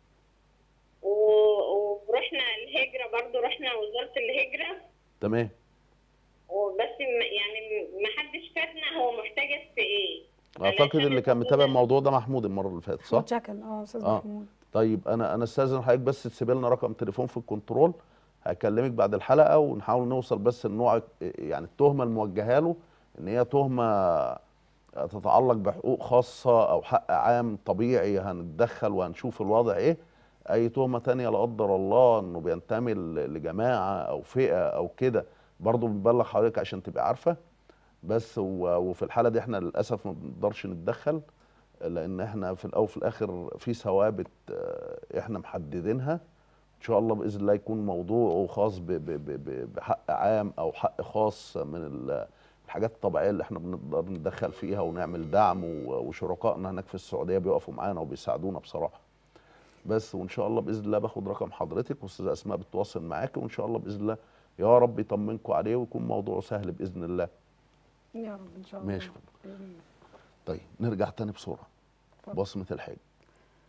و- ورحنا الهجره برضو رحنا وزاره الهجره تمام وبس م- يعني ما حدش فادنا هو محتجز في ايه اعتقد علشان اللي كان الموضوع متابع ده- الموضوع ده محمود المره اللي فاتت صح؟ متشكل اه استاذ آه. محمود طيب انا انا استاذن حضرتك بس تسيب لنا رقم تليفون في الكنترول هكلمك بعد الحلقه ونحاول نوصل بس لنوع يعني التهمه الموجهه له ان هي تهمه تتعلق بحقوق خاصه او حق عام طبيعي هنتدخل وهنشوف الوضع ايه اي تهمه تانية لا قدر الله انه بينتمي ل- لجماعه او فئه او كده برضه بنبلغ حضرتك عشان تبقى عارفه بس و- وفي الحاله دي احنا للاسف ما بنقدرش نتدخل لان احنا في الاول وفي الاخر في ثوابت آه، احنا محددينها ان شاء الله باذن الله يكون موضوعه خاص ب- ب- ب- ب- بحق عام او حق خاص من ال- الحاجات الطبيعيه اللي احنا بنقدر نتدخل فيها ونعمل دعم و- وشركائنا هناك في السعوديه بيقفوا معانا وبيساعدونا بصراحه بس وان شاء الله باذن الله باخد رقم حضرتك واستاذه اسماء بتواصل معاك وان شاء الله باذن الله يا رب يطمنكم عليه ويكون موضوعه سهل باذن الله يا رب ان شاء الله ماشي طيب نرجع تاني بسرعه بصمه الحج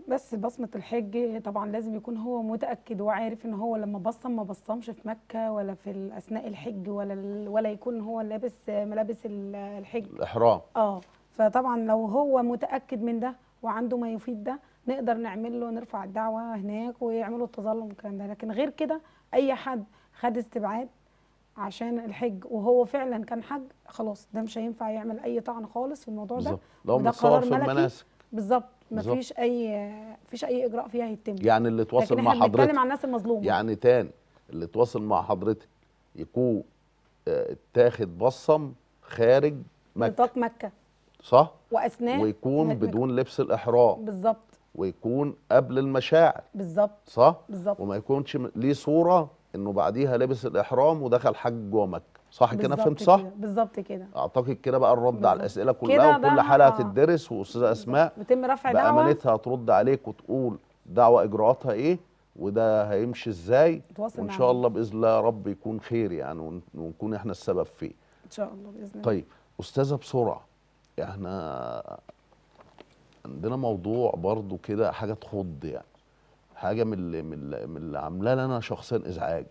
بس بصمة الحج طبعا لازم يكون هو متأكد وعارف ان هو لما بصم ما بصمش في مكة ولا في اثناء الحج ولا ولا يكون هو لابس ملابس ال- الحج الاحرام اه فطبعا لو هو متأكد من ده وعنده ما يفيد ده نقدر نعمل له نرفع الدعوة هناك ويعملوا التظلم والكلام ده لكن غير كده اي حد خد استبعاد عشان الحج وهو فعلا كان حج خلاص ده مش هينفع يعمل اي طعن خالص في الموضوع ده بالظبط لو وده متصور قرار في ملكي. المناسك بالظبط بالظبط. مفيش اي مفيش اي اجراء فيها هيتم يعني اللي تواصل لكن مع احنا بنتكلم حضرتك عن الناس المظلومه يعني تاني اللي تواصل مع حضرتك يكون آه، اتاخد بصم خارج مكة نطاق مكه صح واثناء ويكون هناك مكة. بدون لبس الإحرام بالظبط ويكون قبل المشاعر بالظبط صح بالظبط وما يكونش م- ليه صورة انه بعديها لبس الإحرام ودخل حج جوه مكة صح كده بالظبط فهمت صح كده، بالظبط كده اعتقد كده بقى الرد على بالظبط. الأسئلة كده كلها ده وكل حالة آه. هتدرس وأستاذة أسماء بيتم رفع دعوه بأمانتها هترد عليك وتقول دعوة إجراءاتها إيه وده هيمشي إزاي تواصل وإن معانا. شاء الله بإذن الله يا رب يكون خير يعني ون- ونكون إحنا السبب فيه ان شاء الله باذن الله طيب أستاذة بسرعة إحنا عندنا موضوع برضو كده حاجة تخض يعني حاجة من اللي, من اللي, من اللي عاملة لنا شخصيا إزعاج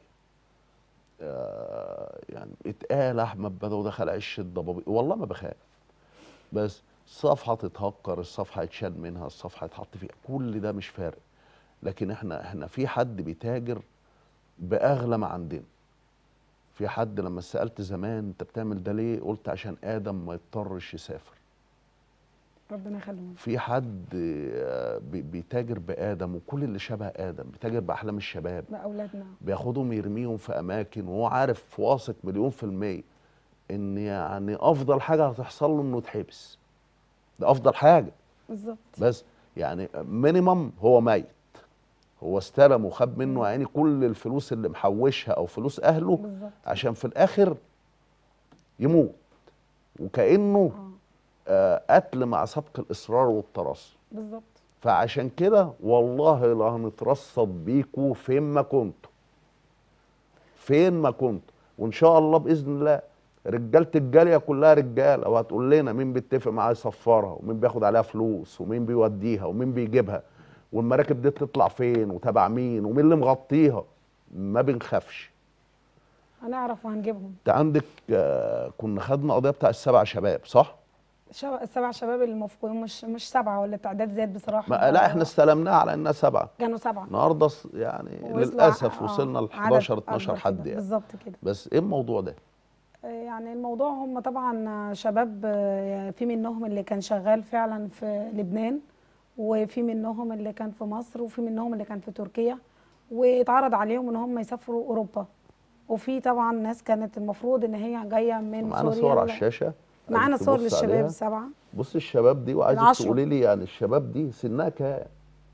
آه يعني اتقال أحمد بدوي دخل عش الضبابي والله ما بخاف بس الصفحة تتهكر الصفحة يتشال منها الصفحة يتحط فيها كل ده مش فارق لكن احنا احنا في حد بيتاجر بأغلى ما عندنا في حد لما سألت زمان انت بتعمل ده ليه قلت عشان آدم ما يضطرش يسافر ربنا يخليهم في حد آه، بي- بيتاجر بآدم وكل اللي شبه آدم بيتاجر بأحلام الشباب باولادنا بياخدهم يرميهم في أماكن وهو عارف واثق مليون في المية إن يعني أفضل حاجة هتحصل له إنه يتحبس ده أفضل حاجة بالظبط بس يعني مينيمم هو ميت هو استلم وخد منه يعني كل الفلوس اللي محوشها او فلوس اهله بالظبط عشان في الاخر يموت وكانه آه قتل مع سبق الاصرار والترصد بالظبط فعشان كده والله لا هنترصد بيكوا فين ما كنتوا فين ما كنتوا وان شاء الله باذن الله رجاله الجاليه كلها رجاله وهتقول لنا مين بيتفق معاه يصفرها ومين بياخد عليها فلوس ومين بيوديها ومين بيجيبها والمراكب دي تطلع فين وتبع مين ومين اللي مغطيها ما بنخافش هنعرف وهنجيبهم انت عندك آه كنا خدنا قضيه بتاع السبع شباب صح؟ شب- السبع شباب المفقودين مش مش سبعه ولا التعداد زاد بصراحه ما لا احنا استلمناها على انها سبعه كانوا سبعه النهارده ص- يعني وصلوا للاسف ع- وصلنا ل عدد 11 12 أكبر حد كده. يعني بالظبط كده بس ايه الموضوع ده؟ يعني الموضوع هم طبعا شباب آه، في منهم اللي كان شغال فعلا في لبنان وفي منهم اللي كان في مصر وفي منهم اللي كان في تركيا واتعرض عليهم ان هم يسافروا اوروبا وفي طبعا ناس كانت المفروض ان هي جايه من معانا سوريا صور على ل- الشاشه معانا عايزك صور تبص للشباب عليها. السبعه بص الشباب دي وعايزك العشرة. تقولي لي يعني الشباب دي سنها كام؟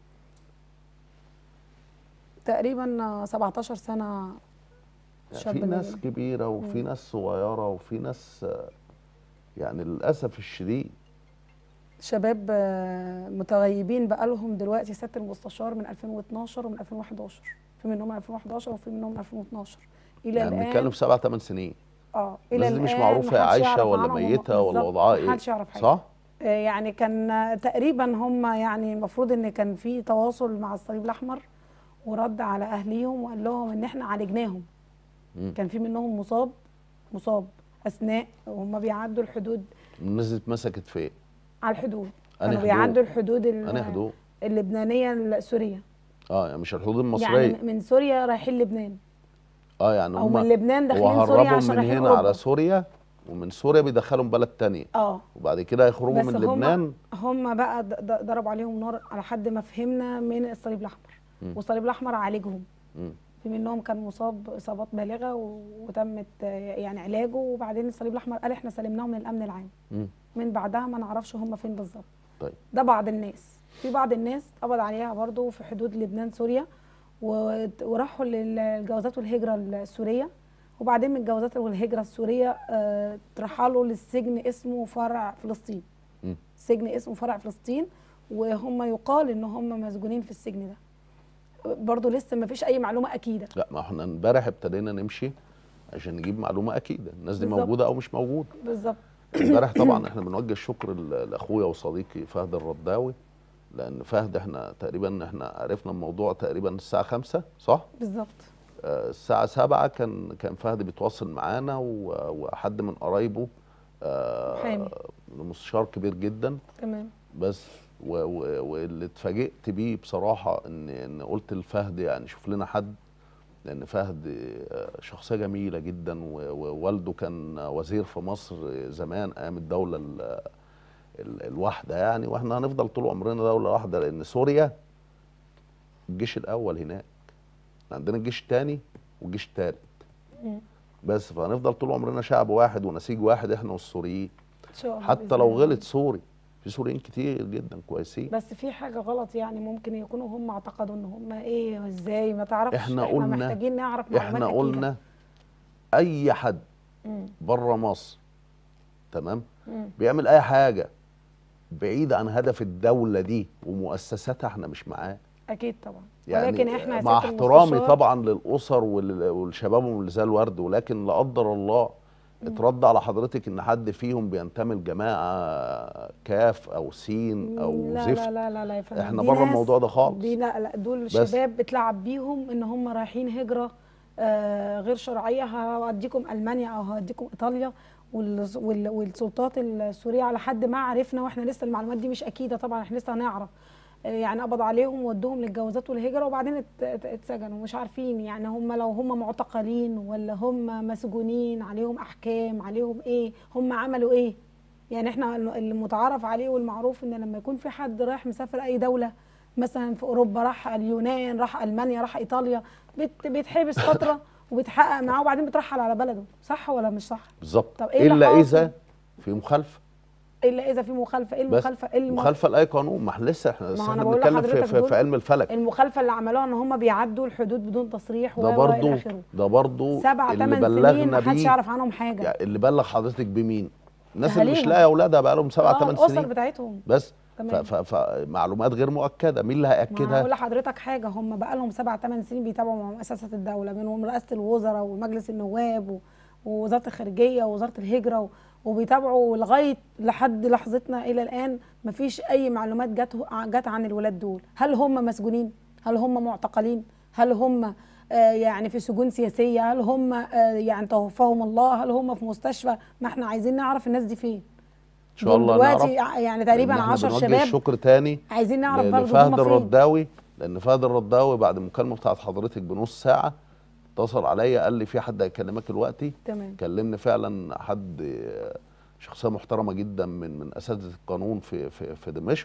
تقريبا آه، 17 سنه يعني شاب في ناس ناجح. كبيره وفي ناس صغيره وفي ناس آه، يعني للاسف الشديد شباب آه، متغيبين بقالهم دلوقتي سياده المستشار من 2012 ومن 2011 في منهم 2011 وفي منهم 2012 الى يعني الان بنتكلم في سبع ثمان سنين اه الناس دي مش الآن معروفه هي محدش عايشه يعرف ولا عنهم ميته ولا بالظبط، وضعها ايه محدش يعرف حاجه صح؟ آه، يعني كان آه، تقريبا هم يعني المفروض ان كان في تواصل مع الصليب الاحمر ورد على اهليهم وقال لهم ان احنا عالجناهم مم. كان في منهم مصاب مصاب اثناء وهم بيعدوا الحدود الناس دي اتمسكت في ايه؟ على الحدود أنهي كانوا حدود؟ بيعدوا الحدود ال- أنهي حدود؟ اللبنانيه السوريه اه يعني مش الحدود المصريه يعني من سوريا رايحين لبنان اه يعني او هم من لبنان داخلين سوريا وهربهم عشان من رايحين هنا أوروبا. على سوريا ومن سوريا بيدخلهم بلد تانية اه وبعد كده يخرجوا بس من هم لبنان هم بقى د- د- ضربوا عليهم نار على حد ما فهمنا من الصليب الاحمر مم. والصليب الاحمر عالجهم مم. في منهم كان مصاب اصابات بالغه و- وتمت آه، يعني علاجه وبعدين الصليب الاحمر قال احنا سلمناهم للامن العام مم. من بعدها ما نعرفش هم فين بالظبط طيب ده بعض الناس في بعض الناس قبض عليها برضو في حدود لبنان سوريا و- وراحوا للجوازات والهجرة السورية وبعدين من الجوازات والهجرة السورية آه، اترحلوا للسجن اسمه فرع فلسطين مم. سجن اسمه فرع فلسطين وهم يقال ان هم مسجونين في السجن ده برضو لسه ما فيش اي معلومة اكيدة لا ما احنا امبارح ابتدينا نمشي عشان نجيب معلومه اكيده الناس دي بالظبط. موجوده او مش موجوده بالظبط امبارح طبعا احنا بنوجه الشكر ل- لاخويا وصديقي فهد الرداوي لان فهد احنا تقريبا احنا عرفنا الموضوع تقريبا الساعه خمسة صح بالظبط آه، الساعه سبعة كان كان فهد بيتواصل معانا و- وحد من قرايبه آه، محامي. مستشار كبير جدا تمام بس و- و- واللي اتفاجئت بيه بصراحه ان ان قلت لفهد يعني شوف لنا حد لان فهد آه، شخصيه جميله جدا و- ووالده كان وزير في مصر زمان ايام الدوله ال- ال- الواحده يعني واحنا هنفضل طول عمرنا دوله واحده لان سوريا الجيش الاول هناك عندنا الجيش الثاني والجيش الثالث مم. بس فهنفضل طول عمرنا شعب واحد ونسيج واحد احنا والسوريين ان شاء الله حتى بإذن لو الله. غلط سوري في سوريين كتير جدا كويسين بس في حاجه غلط يعني ممكن يكونوا هم اعتقدوا ان هم ايه وازاي ما تعرفش احنا قلنا محتاجين نعرف معلومات احنا أكيدة. قلنا اي حد مم. بره مصر تمام مم. بيعمل اي حاجه بعيد عن هدف الدوله دي ومؤسساتها احنا مش معاه اكيد طبعا يعني ولكن احنا يا مع سيادة احترامي المستشار- طبعا للاسر وال- والشباب اللي زي الورد ولكن لا قدر الله اترد على حضرتك ان حد فيهم بينتمي لجماعه كاف او سين او لا زفت لا لا لا لا يا فندم احنا دي بره ناس- الموضوع ده خالص دي لا لا دول بس. شباب بتلعب بيهم ان هم رايحين هجره آه غير شرعيه هوديكم المانيا او هوديكم ايطاليا وال- وال- والسلطات السوريه على حد ما عرفنا واحنا لسه المعلومات دي مش اكيده طبعا احنا لسه هنعرف آه، يعني قبض عليهم وودوهم للجوازات والهجره وبعدين ات- ات- اتسجنوا مش عارفين يعني هم لو هم معتقلين ولا هم مسجونين عليهم احكام عليهم ايه هم عملوا ايه يعني احنا المتعارف عليه والمعروف ان لما يكون في حد رايح مسافر اي دوله مثلا في اوروبا راح اليونان راح المانيا راح ايطاليا بيت- بيتحبس فتره وبيتحقق معاه وبعدين بيترحل على بلده صح ولا مش صح بالظبط طب إيه اللي الا حاصل؟ اذا في مخالفه الا اذا في مخالفه ايه بس المخالفه ايه الم- مخالفه لاي قانون ما احنا لسه احنا ما لسه أنا احنا بقول بنتكلم في, لحضرتك في, دول في علم الفلك المخالفه اللي عملوها ان هم بيعدوا الحدود بدون تصريح و ده و برضو الى اخره ده برضو سبع اللي ثمان سنين بلغنا محدش بيه يعرف عنهم حاجه يعني اللي بلغ حضرتك بمين الناس اللي مش أهاليهم. لاقيه اولادها بقى لهم سبع آه، ثمان الاسر سنين بتاعتهم بس تمام. ف- ف- فمعلومات غير مؤكده مين اللي ما هقول هياكدها لحضرتك حاجه هم بقى لهم سبع ثمان سنين بيتابعوا مع مؤسسات الدوله منهم رئاسه الوزراء ومجلس النواب و- ووزاره الخارجيه ووزاره الهجره و- وبيتابعوا لغايه لحد لحظتنا الى الان مفيش اي معلومات جت جت عن الولاد دول هل هم مسجونين هل هم معتقلين هل هم آه، يعني في سجون سياسيه هل هم آه، يعني توفاهم الله هل هم في مستشفى ما احنا عايزين نعرف الناس دي فين ان شاء الله دلوقتي نعرف يعني تقريبا إن إحنا 10 بنوجه شباب الشكر تاني عايزين نعرف ل- برضه لفهد هم فين الرداوي لان فهد الرداوي بعد المكالمه بتاعت حضرتك بنص ساعه اتصل عليا قال لي في حد هيكلمك دلوقتي تمام كلمني فعلا حد آه، شخصيه محترمه جدا من من اساتذه القانون في في في دمشق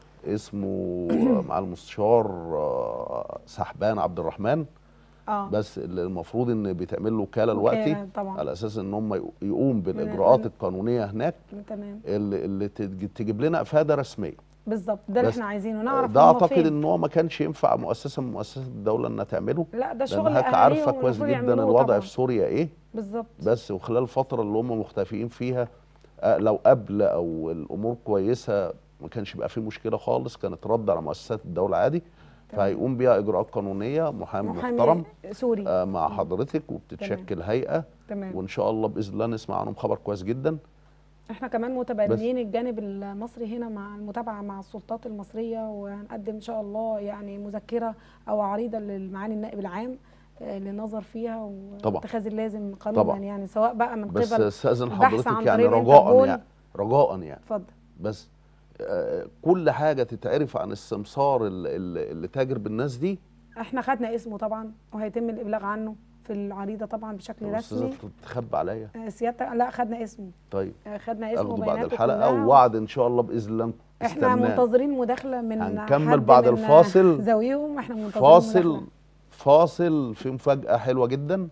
اسمه مع المستشار آه، سحبان عبد الرحمن اه بس اللي المفروض ان بيتعمل له وكاله دلوقتي وكالة طبعا. على اساس ان هم يق- يقوم بالاجراءات من- القانونيه هناك تمام اللي, اللي تج- تجيب لنا افاده رسميه بالظبط ده اللي بس احنا عايزينه نعرف ده هم اعتقد فين. ان هو ما كانش ينفع مؤسسه من مؤسسات الدوله انها تعمله لا ده لان شغل حضرتك اهاليهم عارفه كويس المفروض جدا يعملوه الوضع طبعا. في سوريا ايه بالظبط بس وخلال الفتره اللي هم مختفيين فيها آه، لو قبل او الامور كويسه ما كانش يبقى في مشكله خالص كانت رد على مؤسسات الدوله عادي فهيقوم بيها اجراءات قانونيه محامي محامي محترم سوري آه، مع حضرتك وبتتشكل هيئه تمام وان شاء الله باذن الله نسمع عنهم خبر كويس جدا احنا كمان متبنيين الجانب المصري هنا مع المتابعه مع السلطات المصريه وهنقدم ان شاء الله يعني مذكره او عريضه للمعالي النائب العام آه، للنظر فيها طبعا. واتخاذ اللازم قانونا طبعا. يعني سواء بقى من بس قبل استاذن بحث عن حضرتك يعني طريق رجاء الانتربول. يعني رجاء يعني اتفضل بس آه، كل حاجه تتعرف عن السمسار اللي, اللي اللي تاجر بالناس دي احنا خدنا اسمه طبعا وهيتم الابلاغ عنه في العريضه طبعا بشكل رسمي الاستاذه تخبى عليا آه، سيادتك لا خدنا اسمه طيب آه، خدنا اسمه اخده بعد وبياناته الحلقه كلها. ووعد ان شاء الله باذن الله احنا تستناه. منتظرين مداخله من هنكمل حد بعد من الفاصل. زاويهم احنا منتظرين فاصل مداخلة. فاصل في مفاجاه حلوه جدا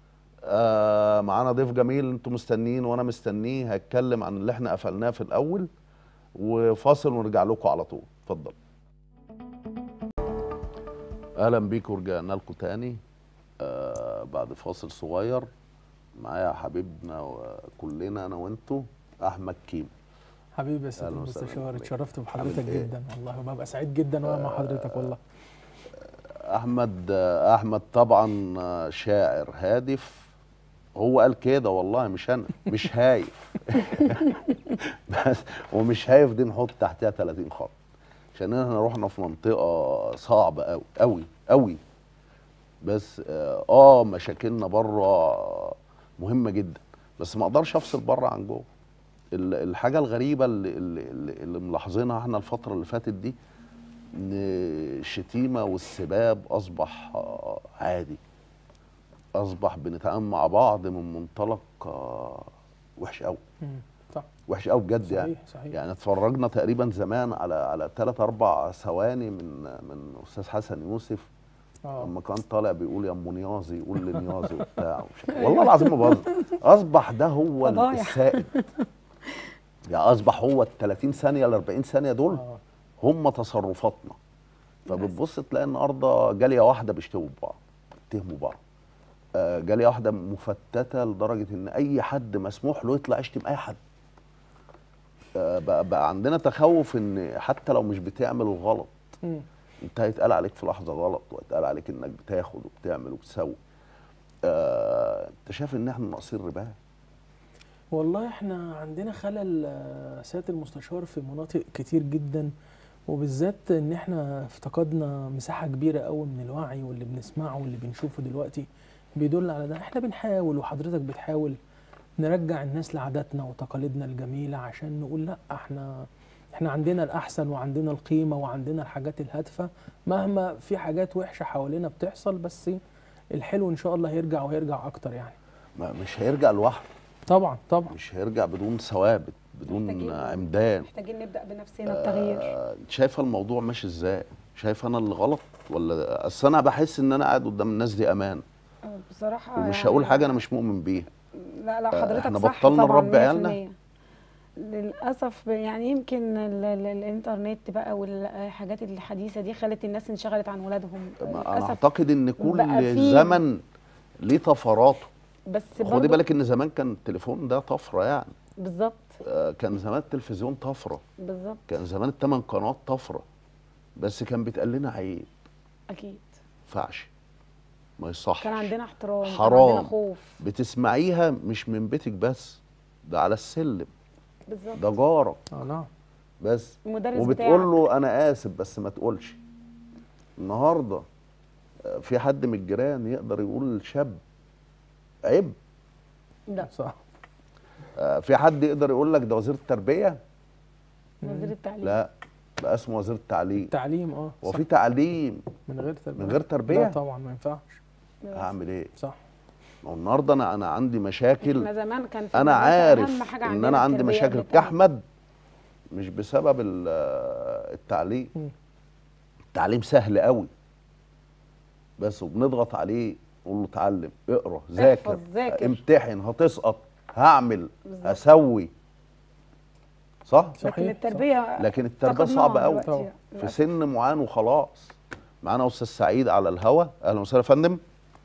آه معانا ضيف جميل انتم مستنيين وانا مستنيه هيتكلم عن اللي احنا قفلناه في الاول وفاصل ونرجع لكم على طول اتفضل اهلا بيكم ورجعنا لكم تاني آه بعد فاصل صغير معايا حبيبنا وكلنا انا وانتوا احمد كيم حبيبي يا سيدي أهلا وسهلا المستشار بيك. اتشرفت بحضرتك عامل إيه؟ جدا والله وببقى سعيد جدا وانا مع حضرتك والله احمد احمد طبعا شاعر هادف هو قال كده والله مش انا مش هايف بس ومش هايف دي نحط تحتها 30 خط عشان احنا رحنا في منطقه صعبه قوي قوي قوي بس اه آه، مشاكلنا بره مهمه جدا بس ما اقدرش افصل بره عن جوه ال- الحاجه الغريبه اللي, اللي, اللي اللي ملاحظينها احنا الفتره اللي فاتت دي ان الشتيمه والسباب اصبح آه، عادي اصبح بنتعامل مع بعض من منطلق آه، وحش قوي مم. صح وحش قوي بجد يعني صحيح صحيح يعني اتفرجنا تقريبا زمان على على ثلاث اربع ثواني من من استاذ حسن يوسف اه لما كان طالع بيقول يا ام نياظي يقول لنياظي وبتاع ومش عارف. والله العظيم ما بهزر اصبح ده هو فضايح. السائد يعني اصبح هو ال 30 ثانيه ال 40 ثانيه دول اه هم تصرفاتنا فبتبص تلاقي النهارده جاليه واحده بيشتموا ببعض بيتهموا بعض آه، جاليه واحده مفتته لدرجه ان اي حد مسموح له يطلع يشتم اي حد آه، بقى, بقى عندنا تخوف ان حتى لو مش بتعمل الغلط مم. انت هيتقال عليك في لحظه غلط وهيتقال عليك انك بتاخد وبتعمل وبتسوي آه، انت شايف ان احنا ناقصين رباية والله احنا عندنا خلل آه، سياده المستشار في مناطق كتير جدا وبالذات ان احنا افتقدنا مساحه كبيره قوي من الوعي واللي بنسمعه واللي بنشوفه دلوقتي بيدل على ده احنا بنحاول وحضرتك بتحاول نرجع الناس لعاداتنا وتقاليدنا الجميله عشان نقول لا احنا احنا عندنا الاحسن وعندنا القيمه وعندنا الحاجات الهادفه مهما في حاجات وحشه حوالينا بتحصل بس الحلو ان شاء الله هيرجع وهيرجع اكتر يعني ما- مش هيرجع لوحده طبعا طبعا مش هيرجع بدون ثوابت بدون محتاجين- عمدان محتاجين نبدا بنفسنا التغيير آه، شايفه الموضوع ماشي ازاي شايفه انا اللي غلط ولا اصل انا بحس ان انا قاعد قدام الناس دي امان بصراحه ومش يعني هقول حاجه انا مش مؤمن بيها لا لا آه، حضرتك إحنا صح بطلنا طبعا نربي عيالنا؟ 100%. للاسف يعني يمكن ال ال الانترنت بقى والحاجات الحديثه دي خلت الناس انشغلت عن ولادهم ما انا للاسف اعتقد ان بقى كل في- زمن ليه طفراته بس خدي برضو بالك ان زمان كان التليفون ده طفره يعني بالظبط آه، كان زمان التلفزيون طفره بالظبط كان زمان الثمان قنوات طفره بس كان بيتقال لنا عيب اكيد ينفعش ما يصحش كان عندنا احترام كان حرام. عندنا خوف بتسمعيها مش من بيتك بس ده على السلم بالظبط ده جارك اه نعم بس المدرس وبتقول بتاعك له انا اسف بس ما تقولش النهارده آه، في حد من الجيران يقدر يقول لشاب عيب لا صح آه، في حد يقدر يقول لك ده وزير التربيه وزير التعليم لا بقى اسمه وزير التعليم تعليم اه هو صح. في تعليم من غير تربيه من غير تربية؟ لا طبعا ما ينفعش هعمل ايه صح ما هو النهارده انا انا عندي مشاكل احنا زمان كان في انا المدرسة عارف أهم حاجة ان عندنا انا عندي التربية مشاكل قبل التعليم. كاحمد مش بسبب ال- آه، التعليم مم. التعليم سهل قوي بس وبنضغط عليه نقول له اتعلم اقرا ذاكر ذاكر. امتحن هتسقط هعمل بالظبط. هسوي صح لكن صحيح التربيه لكن التربيه افتقدناها صعبه قوي دلوقتي طبعا. في للأسف. سن معين وخلاص معانا استاذ سعيد على الهوا اهلا وسهلا يا فندم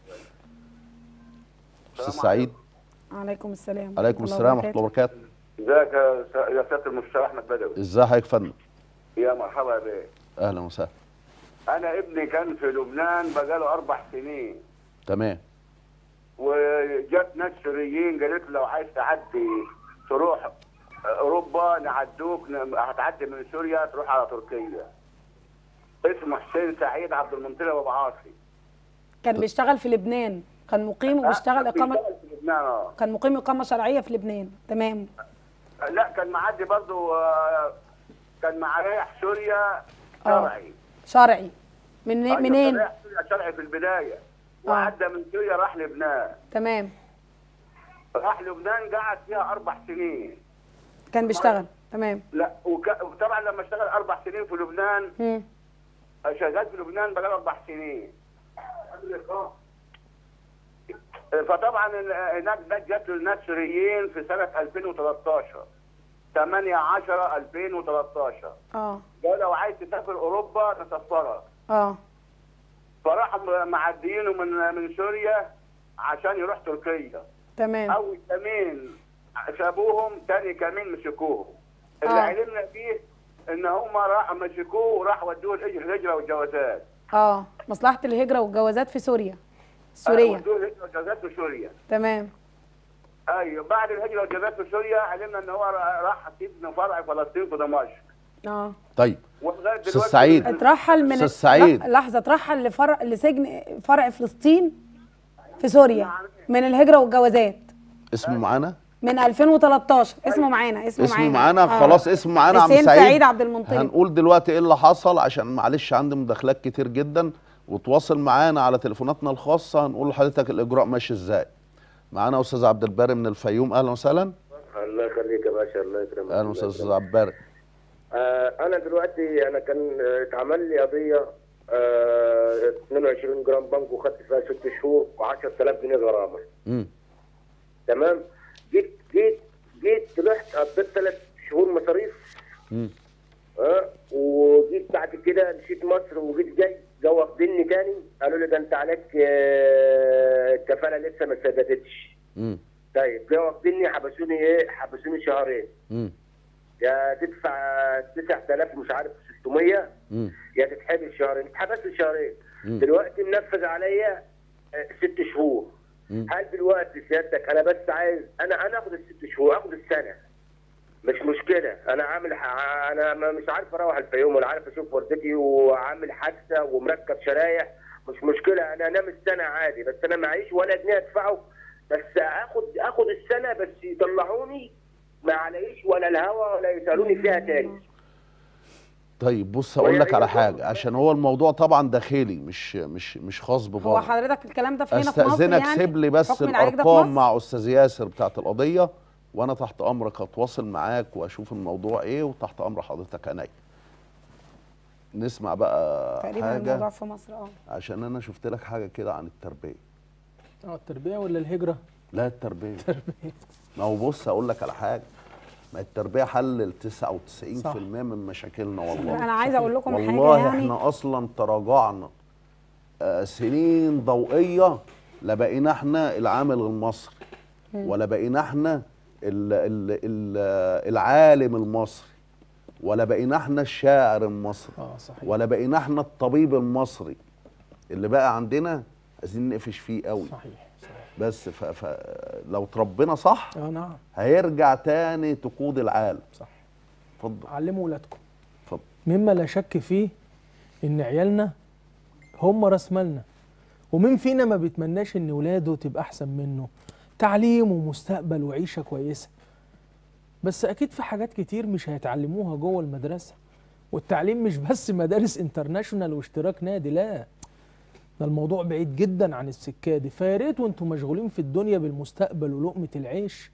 استاذ سعيد عليكم السلام عليكم ورحمة السلام الله ورحمه الله وبركاته ازيك يا س- يا سياده المستشار احمد بدوي ازي حضرتك يا فندم يا مرحبا يا بيه اهلا وسهلا انا ابني كان في لبنان بقاله اربع سنين تمام وجت ناس سوريين قالت له لو عايز تعدي تروح اوروبا نعدوك ن- هتعدي من سوريا تروح على تركيا اسمه حسين سعيد عبد المنطقه ابو عاصي كان بيشتغل في لبنان كان مقيم وبيشتغل اقامه بيشتغل في لبنان اه كان مقيم اقامه شرعيه في لبنان تمام لا كان معدي برضه آه، كان مع رايح سوريا شرعي شرعي من أيوة، منين كان رايح سوريا شرعي في البدايه وعدى من سوريا راح لبنان تمام راح لبنان قعد فيها اربع سنين كان بيشتغل تمام لا وك- وطبعا لما اشتغل اربع سنين في لبنان مم. شغال في لبنان بقى اربع سنين فطبعا ال- هناك ده جات له الناس سوريين في سنه 2013 8 10 2013 اه قال لو عايز تسافر اوروبا نسفرك اه فراحوا معديينه من من سوريا عشان يروح تركيا تمام اول كمين سابوهم تاني كمين مسكوهم اللي آه. علمنا فيه ان هم راحوا مسكوه وراح ودوه الهج- الهجره والجوازات اه مصلحه الهجره والجوازات في سوريا سوريا ودوه الهجره والجوازات في سوريا تمام ايوه بعد الهجره والجوازات في سوريا علمنا ان هو را- راح سجن فرع فلسطين في دمشق اه طيب ولغايه استاذ دلوقتي سعيد اترحل من أستاذ سعيد. لا، لحظه اترحل لفرع لسجن فرع فلسطين في سوريا من الهجره والجوازات اسمه معانا من 2013 اسمه معانا اسمه, اسمه معانا خلاص اسمه معانا عم حسين سعيد سعيد عبد المنطلق هنقول دلوقتي ايه اللي حصل عشان معلش عندي مداخلات كتير جدا وتواصل معانا على تليفوناتنا الخاصه هنقول لحضرتك الاجراء ماشي ازاي معانا استاذ عبد الباري من الفيوم اهلا وسهلا الله يخليك يا باشا الله يكرمك اهلا وسهلا استاذ عبد الباري آه انا دلوقتي انا كان آه، اتعمل لي قضيه آه 22 جرام بنك وخدت فيها ست شهور و10000 جنيه غرامه امم تمام جيت جيت جيت رحت قضيت ثلاث شهور مصاريف امم اه وجيت بعد كده مشيت مصر وجيت جاي جو واخديني تاني قالوا لي ده انت عليك آه، الكفاله لسه ما اتسددتش امم طيب جو واخديني حبسوني ايه حبسوني شهرين امم يا تدفع 9000 مش عارف 600 امم يا تتحبس شهرين اتحبست شهرين مم. دلوقتي منفذ عليا آه، ست شهور مم. هل دلوقتي سيادتك انا بس عايز انا انا اخد الست شهور اخد السنه مش مشكله انا عامل ح- انا ما- مش عارف اروح الفيوم ولا عارف اشوف والدتي وعامل حادثه ومركب شرايح مش مشكله انا انام السنه عادي بس انا معيش ولا جنيه ادفعه بس اخد اخد السنه بس يطلعوني ما عليش ولا الهوا ولا يسالوني فيها تاني طيب بص اقول وهي لك هي على برضه حاجه عشان هو الموضوع طبعا داخلي مش مش مش خاص هو ببره حضرتك الكلام ده في هنا في مصر استاذنك يعني سيب لي بس حكم العلاج ده في الارقام مصر؟ مع استاذ ياسر بتاعت القضيه وانا تحت امرك اتواصل معاك واشوف الموضوع ايه وتحت امر حضرتك عينيا نسمع بقى تقريبا الموضوع حاجه في مصر اه عشان انا شفت لك حاجه كده عن التربيه اه التربيه ولا الهجره لا التربيه ما هو بص اقول لك على حاجه ما التربيه حلل 99% صح. من مشاكلنا والله انا عايزه اقول لكم حاجه والله يعني احنا اصلا تراجعنا آه، سنين ضوئيه لا بقينا احنا العامل المصري مم. ولا بقينا احنا ال ال ال العالم المصري ولا بقينا احنا الشاعر المصري اه صحيح ولا بقينا احنا الطبيب المصري اللي بقى عندنا عايزين نقفش فيه قوي صحيح بس ف ف لو تربينا صح اه نعم هيرجع تاني تقود العالم صح اتفضل علموا ولادكم اتفضل مما لا شك فيه ان عيالنا هم راس مالنا ومين فينا ما بيتمناش ان ولاده تبقى احسن منه تعليم ومستقبل وعيشه كويسه بس اكيد في حاجات كتير مش هيتعلموها جوه المدرسه والتعليم مش بس مدارس انترناشونال واشتراك نادي لا ده الموضوع بعيد جدا عن السكه دي فيا ريت وانتم مشغولين في الدنيا بالمستقبل ولقمه العيش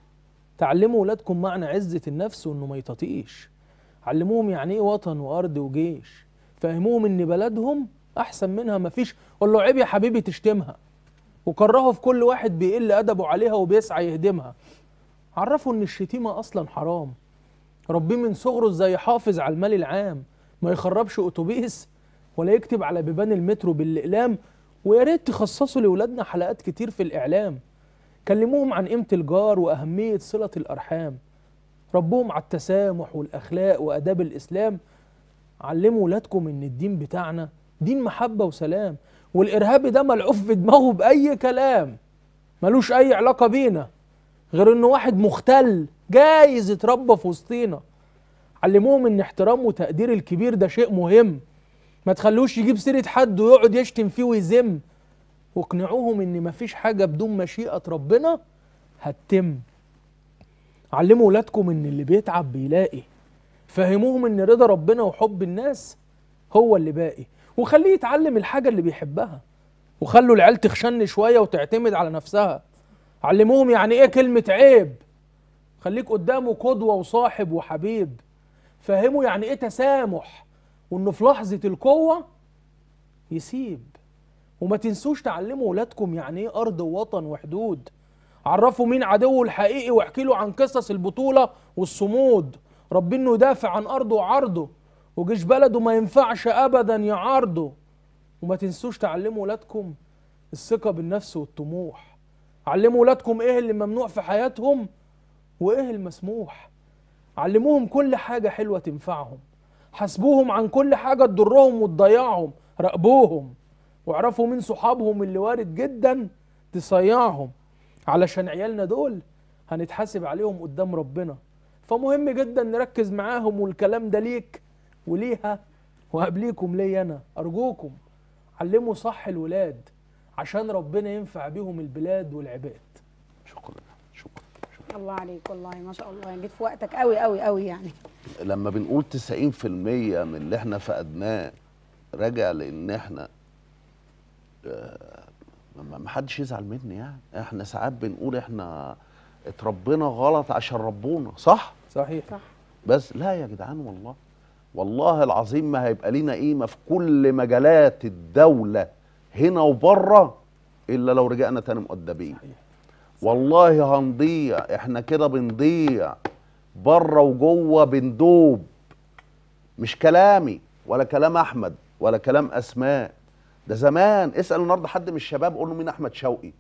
تعلموا ولادكم معنى عزه النفس وانه ما يطاطيش علموهم يعني ايه وطن وارض وجيش فهموهم ان بلدهم احسن منها مفيش قول له عيب يا حبيبي تشتمها وكرهوا في كل واحد بيقل ادبه عليها وبيسعى يهدمها عرفوا ان الشتيمه اصلا حرام ربيه من صغره ازاي يحافظ على المال العام ما يخربش اتوبيس ولا يكتب على بيبان المترو بالاقلام ويا ريت تخصصوا لاولادنا حلقات كتير في الاعلام كلموهم عن قيمه الجار واهميه صله الارحام ربوهم على التسامح والاخلاق واداب الاسلام علموا ولادكم ان الدين بتاعنا دين محبه وسلام والارهابي ده ملعوف في دماغه باي كلام ملوش اي علاقه بينا غير انه واحد مختل جايز يتربى في وسطينا علموهم ان احترام وتقدير الكبير ده شيء مهم ما تخلوش يجيب سيره حد ويقعد يشتم فيه ويذم واقنعوهم ان مفيش حاجه بدون مشيئه ربنا هتتم علموا ولادكم ان اللي بيتعب بيلاقي فهموهم ان رضا ربنا وحب الناس هو اللي باقي وخليه يتعلم الحاجه اللي بيحبها وخلوا العيال تخشن شويه وتعتمد على نفسها علموهم يعني ايه كلمه عيب خليك قدامه قدوه وصاحب وحبيب فهموا يعني ايه تسامح وانه في لحظه القوه يسيب وما تنسوش تعلموا ولادكم يعني ايه ارض ووطن وحدود عرفوا مين عدوه الحقيقي واحكي له عن قصص البطوله والصمود ربي انه يدافع عن ارضه وعرضه وجيش بلده ما ينفعش ابدا يعارضه وما تنسوش تعلموا ولادكم الثقه بالنفس والطموح علموا ولادكم ايه اللي ممنوع في حياتهم وايه المسموح علموهم كل حاجه حلوه تنفعهم حاسبوهم عن كل حاجه تضرهم وتضيعهم راقبوهم واعرفوا مين صحابهم اللي وارد جدا تصيعهم علشان عيالنا دول هنتحاسب عليهم قدام ربنا فمهم جدا نركز معاهم والكلام ده ليك وليها وقبليكم ليا انا ارجوكم علموا صح الولاد عشان ربنا ينفع بيهم البلاد والعباد شكرا شكرا الله عليك والله ما شاء الله يعني جيت في وقتك قوي قوي قوي يعني لما بنقول 90% من اللي احنا فقدناه راجع لان احنا آه، ما ما حدش يزعل مني يعني احنا ساعات بنقول احنا اتربينا غلط عشان ربونا صح صحيح صح بس لا يا جدعان والله والله العظيم ما هيبقى لينا قيمه في كل مجالات الدوله هنا وبره الا لو رجعنا تاني مؤدبين والله هنضيع احنا كده بنضيع بره وجوه بندوب مش كلامي ولا كلام احمد ولا كلام اسماء ده زمان اسال النهارده حد من الشباب قول له مين احمد شوقي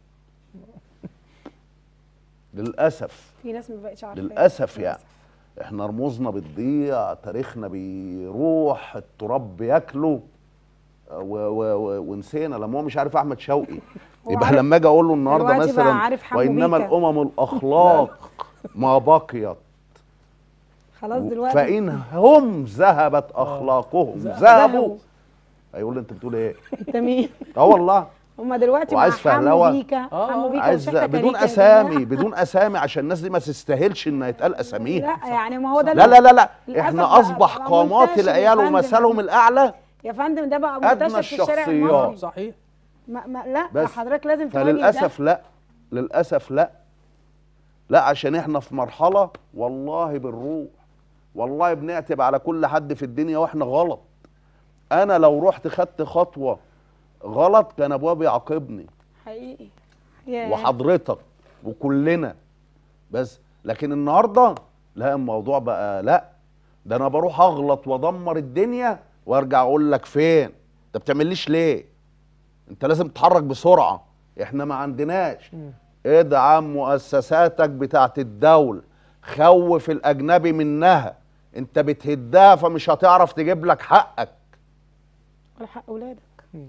للاسف في ناس ما بقتش عارفه للاسف يعني احنا رموزنا بتضيع تاريخنا بيروح التراب بياكله و و و ونسينا لما هو مش عارف احمد شوقي هو يبقى عارف- لما اجي اقول له النهارده دلوقتي بقى مثلا عارف حمو وانما بيكا. الامم الاخلاق ما بقيت خلاص دلوقتي فان هم ذهبت اخلاقهم ذهبوا هيقول لي انت بتقول ايه انت مين اه والله هما دلوقتي مع وعايز حمو فهلوه بيكا حمو بيكا عايز وشحتة بدون كاريكا اسامي بدون اسامي عشان الناس دي ما تستاهلش ان يتقال اساميها لا يعني ما هو ده لا لا لا لا للأسف احنا بقى- اصبح بقى قامات منتشر يا العيال فندم. ومثلهم الاعلى يا فندم ده بقى أدنى منتشر في الشارع الشخصيات. المصري صحيح ما ما لا بس حضرتك لازم تواجه فللاسف ده. لا للاسف لا لا عشان احنا في مرحله والله بنروح والله بنعتب على كل حد في الدنيا واحنا غلط انا لو رحت خدت خطوه غلط كان ابويا بيعاقبني حقيقي يا وحضرتك وكلنا بس لكن النهارده لا الموضوع بقى لا ده انا بروح اغلط وادمر الدنيا وارجع اقول لك فين انت بتعمليش ليه انت لازم تتحرك بسرعه احنا ما عندناش ادعم مؤسساتك بتاعت الدولة خوف الاجنبي منها انت بتهدها فمش هتعرف تجيب لك حقك ولا حق اولادك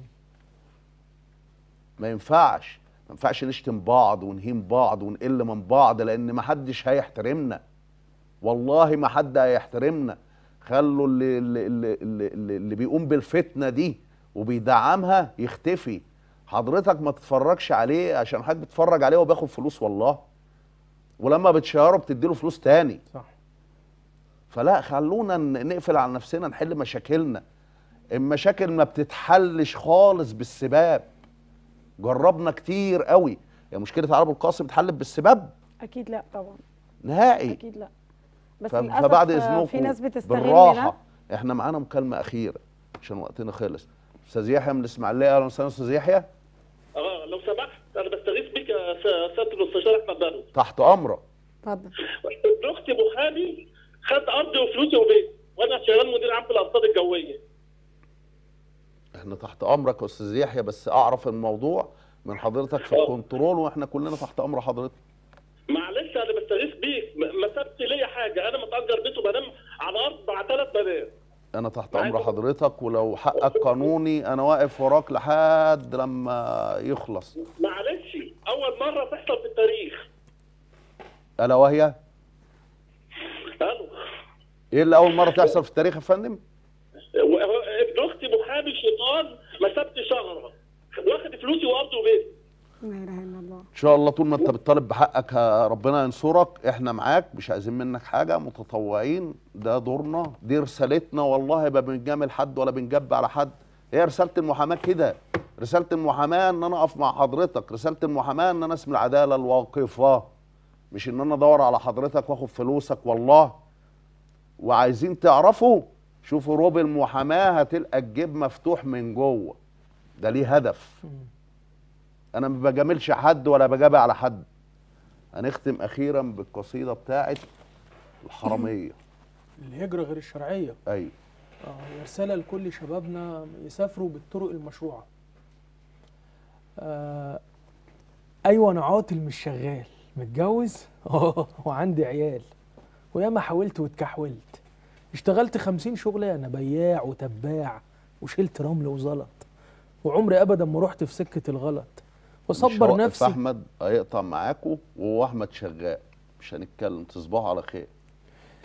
ما ينفعش ما ينفعش نشتم بعض ونهين بعض ونقل من بعض لان ما حدش هيحترمنا والله ما حد هيحترمنا خلوا اللي اللي, اللي, اللي, اللي, اللي بيقوم بالفتنه دي وبيدعمها يختفي حضرتك ما تتفرجش عليه عشان حضرتك بتتفرج عليه وبياخد فلوس والله ولما بتشيره بتديله فلوس تاني صح فلا خلونا ن- نقفل على نفسنا نحل مشاكلنا المشاكل ما بتتحلش خالص بالسباب جربنا كتير قوي يا مشكله علي ابو القاسم اتحلت بالسباب اكيد لا طبعا نهائي اكيد لا بس ف- للاسف فبعد آه، اذنكم في ناس بتستغل بالراحه ده احنا معانا مكالمه اخيره عشان وقتنا خلص استاذ يحيى من الاسماعيليه اهلا وسهلا استاذ يحيى اه لو سمحت انا بستغيث بك يا س- سياده المستشار احمد بدر تحت امرك اتفضل ابن اختي محامي خد ارضي وفلوسي وبيت وانا شغال مدير عام في الارصاد الجويه احنا تحت امرك يا استاذ يحيى بس اعرف الموضوع من حضرتك في الكنترول واحنا كلنا تحت امر حضرتك معلش انا بستغيث بيك م- ما سابش ليا حاجه انا متاجر بيت وبنام على ارض مع ثلاث بنات انا تحت امر حضرتك ولو حقك قانوني انا واقف وراك لحد لما يخلص معلش اول مره تحصل في التاريخ الا وهي الو ايه اللي اول مره تحصل في التاريخ يا فندم و- ابن اختي محامي شيطان ما سابش شهره واخد فلوسي وارضي وبيت لا اله الا الله ان شاء الله طول ما انت بتطالب بحقك ه- ربنا ينصرك احنا معاك مش عايزين منك حاجه متطوعين ده دورنا دي رسالتنا والله ما بنجامل حد ولا بنجب على حد هي رساله المحاماه كده رساله المحاماه ان انا اقف مع حضرتك رساله المحاماه ان انا اسم العداله الواقفه مش ان انا ادور على حضرتك واخد فلوسك والله وعايزين تعرفوا شوفوا روب المحاماه هتلقى الجيب مفتوح من جوه ده ليه هدف انا ما بجاملش حد ولا بجابي على حد هنختم اخيرا بالقصيده بتاعت الحراميه الهجرة غير الشرعية ايوه اه هي رسالة لكل شبابنا يسافروا بالطرق المشروعة آه أيوة أنا عاطل مش شغال متجوز اه وعندي عيال وياما حاولت واتكحولت اشتغلت خمسين شغلانة بياع وتباع وشلت رمل وزلط وعمري أبدا ما رحت في سكة الغلط مش وصبر هوقف نفسي احمد هيقطع معاكم وهو احمد شغال مش هنتكلم تصبحوا على خير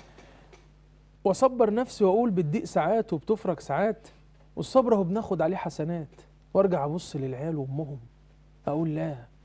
واصبر نفسي واقول بتضيق ساعات وبتفرج ساعات والصبر اهو بناخد عليه حسنات وارجع ابص للعيال وامهم اقول لا